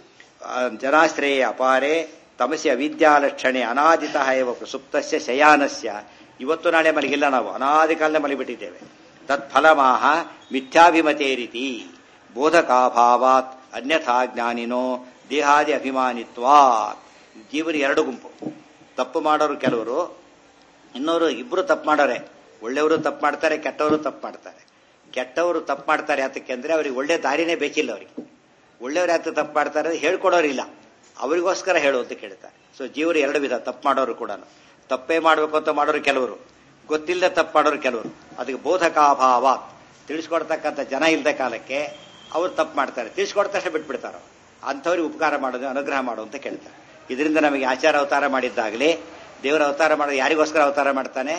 ಜನಾಶ್ರಯ ಅಪಾರೆ ತಮಸಿ ಅವಿದ್ಯಾಲಕ್ಷಣೆ ಅನಾದಿತ ಇವ ಸುಪ್ತಸ್ಯ ಶಯಾನಸ್ಯ ಇವತ್ತು ನಾಳೆ ಮಲಗಿಲ್ಲ ನಾವು ಅನಾದಿ ಕಾಲದ ಮಲಗಿಬಿಟ್ಟಿದ್ದೇವೆ ತತ್ಫಲಮಾಹ ಮಿಥ್ಯಾಭಿಮತೆ ರೀತಿ ಬೋಧಕಾಭಾವಾತ್ ಅನ್ಯಥಾ ಜ್ಞಾನಿನೋ ದೇಹಾದಿ ಅಭಿಮಾನಿತ್ವಾತ್ ಜೀವನ ಎರಡು ಗುಂಪು ತಪ್ಪು ಮಾಡೋರು ಕೆಲವರು ಇನ್ನೋರು ಇಬ್ರು ತಪ್ಪು ಮಾಡೋರೆ ಒಳ್ಳೆಯವರು ತಪ್ಪು ಮಾಡ್ತಾರೆ ಕೆಟ್ಟವರು ತಪ್ಪು ಮಾಡ್ತಾರೆ ಕೆಟ್ಟವರು ತಪ್ಪು ಮಾಡ್ತಾರೆ ಯಾತಕ್ಕೆ ಅಂದ್ರೆ ಅವ್ರಿಗೆ ಒಳ್ಳೆ ದಾರಿನೇ ಬೇಕಿಲ್ಲ ಅವರಿಗೆ ಒಳ್ಳೆಯವ್ರು ಯಾತ ತಪ್ಪು ಮಾಡ್ತಾರೆ ಹೇಳ್ಕೊಡೋರಿಲ್ಲ ಅವರಿಗೋಸ್ಕರ ಹೇಳು ಅಂತ ಕೇಳ್ತಾರೆ ಸೊ ಜೀವರು ಎರಡು ವಿಧ ತಪ್ಪು ಮಾಡೋರು ಕೂಡ ತಪ್ಪೇ ಮಾಡಬೇಕು ಅಂತ ಮಾಡೋರು ಕೆಲವರು ಗೊತ್ತಿಲ್ಲದೆ ತಪ್ಪು ಮಾಡೋರು ಕೆಲವರು ಅದಕ್ಕೆ ಬೋಧಕಾಭಾವ ತಿಳಿಸ್ಕೊಡ್ತಕ್ಕಂಥ ಜನ ಇಲ್ಲದ ಕಾಲಕ್ಕೆ ಅವ್ರು ತಪ್ಪು ಮಾಡ್ತಾರೆ ತಿಳಿಸ್ಕೊಡ್ತ ತಕ್ಷಣ ಬಿಟ್ಬಿಡ್ತಾರ ಅಂಥವ್ರಿಗೆ ಉಪಕಾರ ಮಾಡೋದು ಅನುಗ್ರಹ ಮಾಡು ಅಂತ ಕೇಳ್ತಾರೆ ಇದರಿಂದ ನಮಗೆ ಆಚಾರ ಅವತಾರ ಮಾಡಿದ್ದಾಗಲಿ ದೇವರ ಅವತಾರ ಮಾಡೋದು ಯಾರಿಗೋಸ್ಕರ ಅವತಾರ ಮಾಡ್ತಾನೆ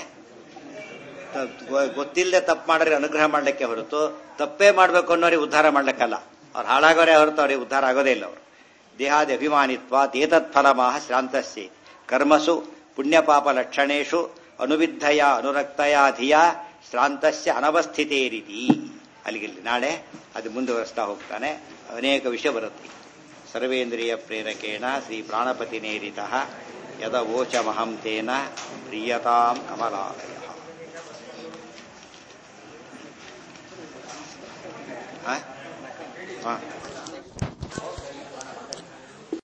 ಗೊತ್ತಿಲ್ಲದೆ ತಪ್ಪು ಮಾಡೋರಿಗೆ ಅನುಗ್ರಹ ಮಾಡ್ಲಿಕ್ಕೆ ಹೊರತು ತಪ್ಪೇ ಮಾಡಬೇಕು ಅನ್ನೋರಿಗೆ ಉದ್ಧಾರ ಮಾಡ್ಲಿಕ್ಕಲ್ಲ ಅವ್ರು ಹಾಳಾಗೋರೇ ಹೊರತು ಅವ್ರಿಗೆ ಉದ್ಧಾರ ಆಗೋದೇ ಇಲ್ಲ ಅವರು ದೇಹಾದಿ ಅಭಿಮಾನಿತ್ವ ತೇತತ್ ಫಲಮಾಹ ಶ್ರಾಂತಸ್ಯ ಕರ್ಮಸು ಪುಣ್ಯಪಾಪ ಲಕ್ಷಣೇಶು ಅನುವಿದ್ಧಯ ಅನುರಕ್ತಯ ಧಿಯ ಶ್ರಾಂತಸ್ಯ ಅನವಸ್ಥಿತೇ ರೀತಿ ಅಲ್ಲಿಗೆ ನಾಳೆ ಅದು ಮುಂದುವರಿಸ್ತಾ ಹೋಗ್ತಾನೆ ಅನೇಕ ವಿಷಯ ಬರುತ್ತೆ ಸರ್ವೇಂದ್ರಿಯ ಪ್ರೇರಕೇಣ ಶ್ರೀ ಪ್ರಾಣಪತಿ ನೇರಿತ ಯದ ವೋಚಮಹಂ ತೇನ ಪ್ರಿಯತಾಂ ಕಮಲಾಲಯ ಹಾಂ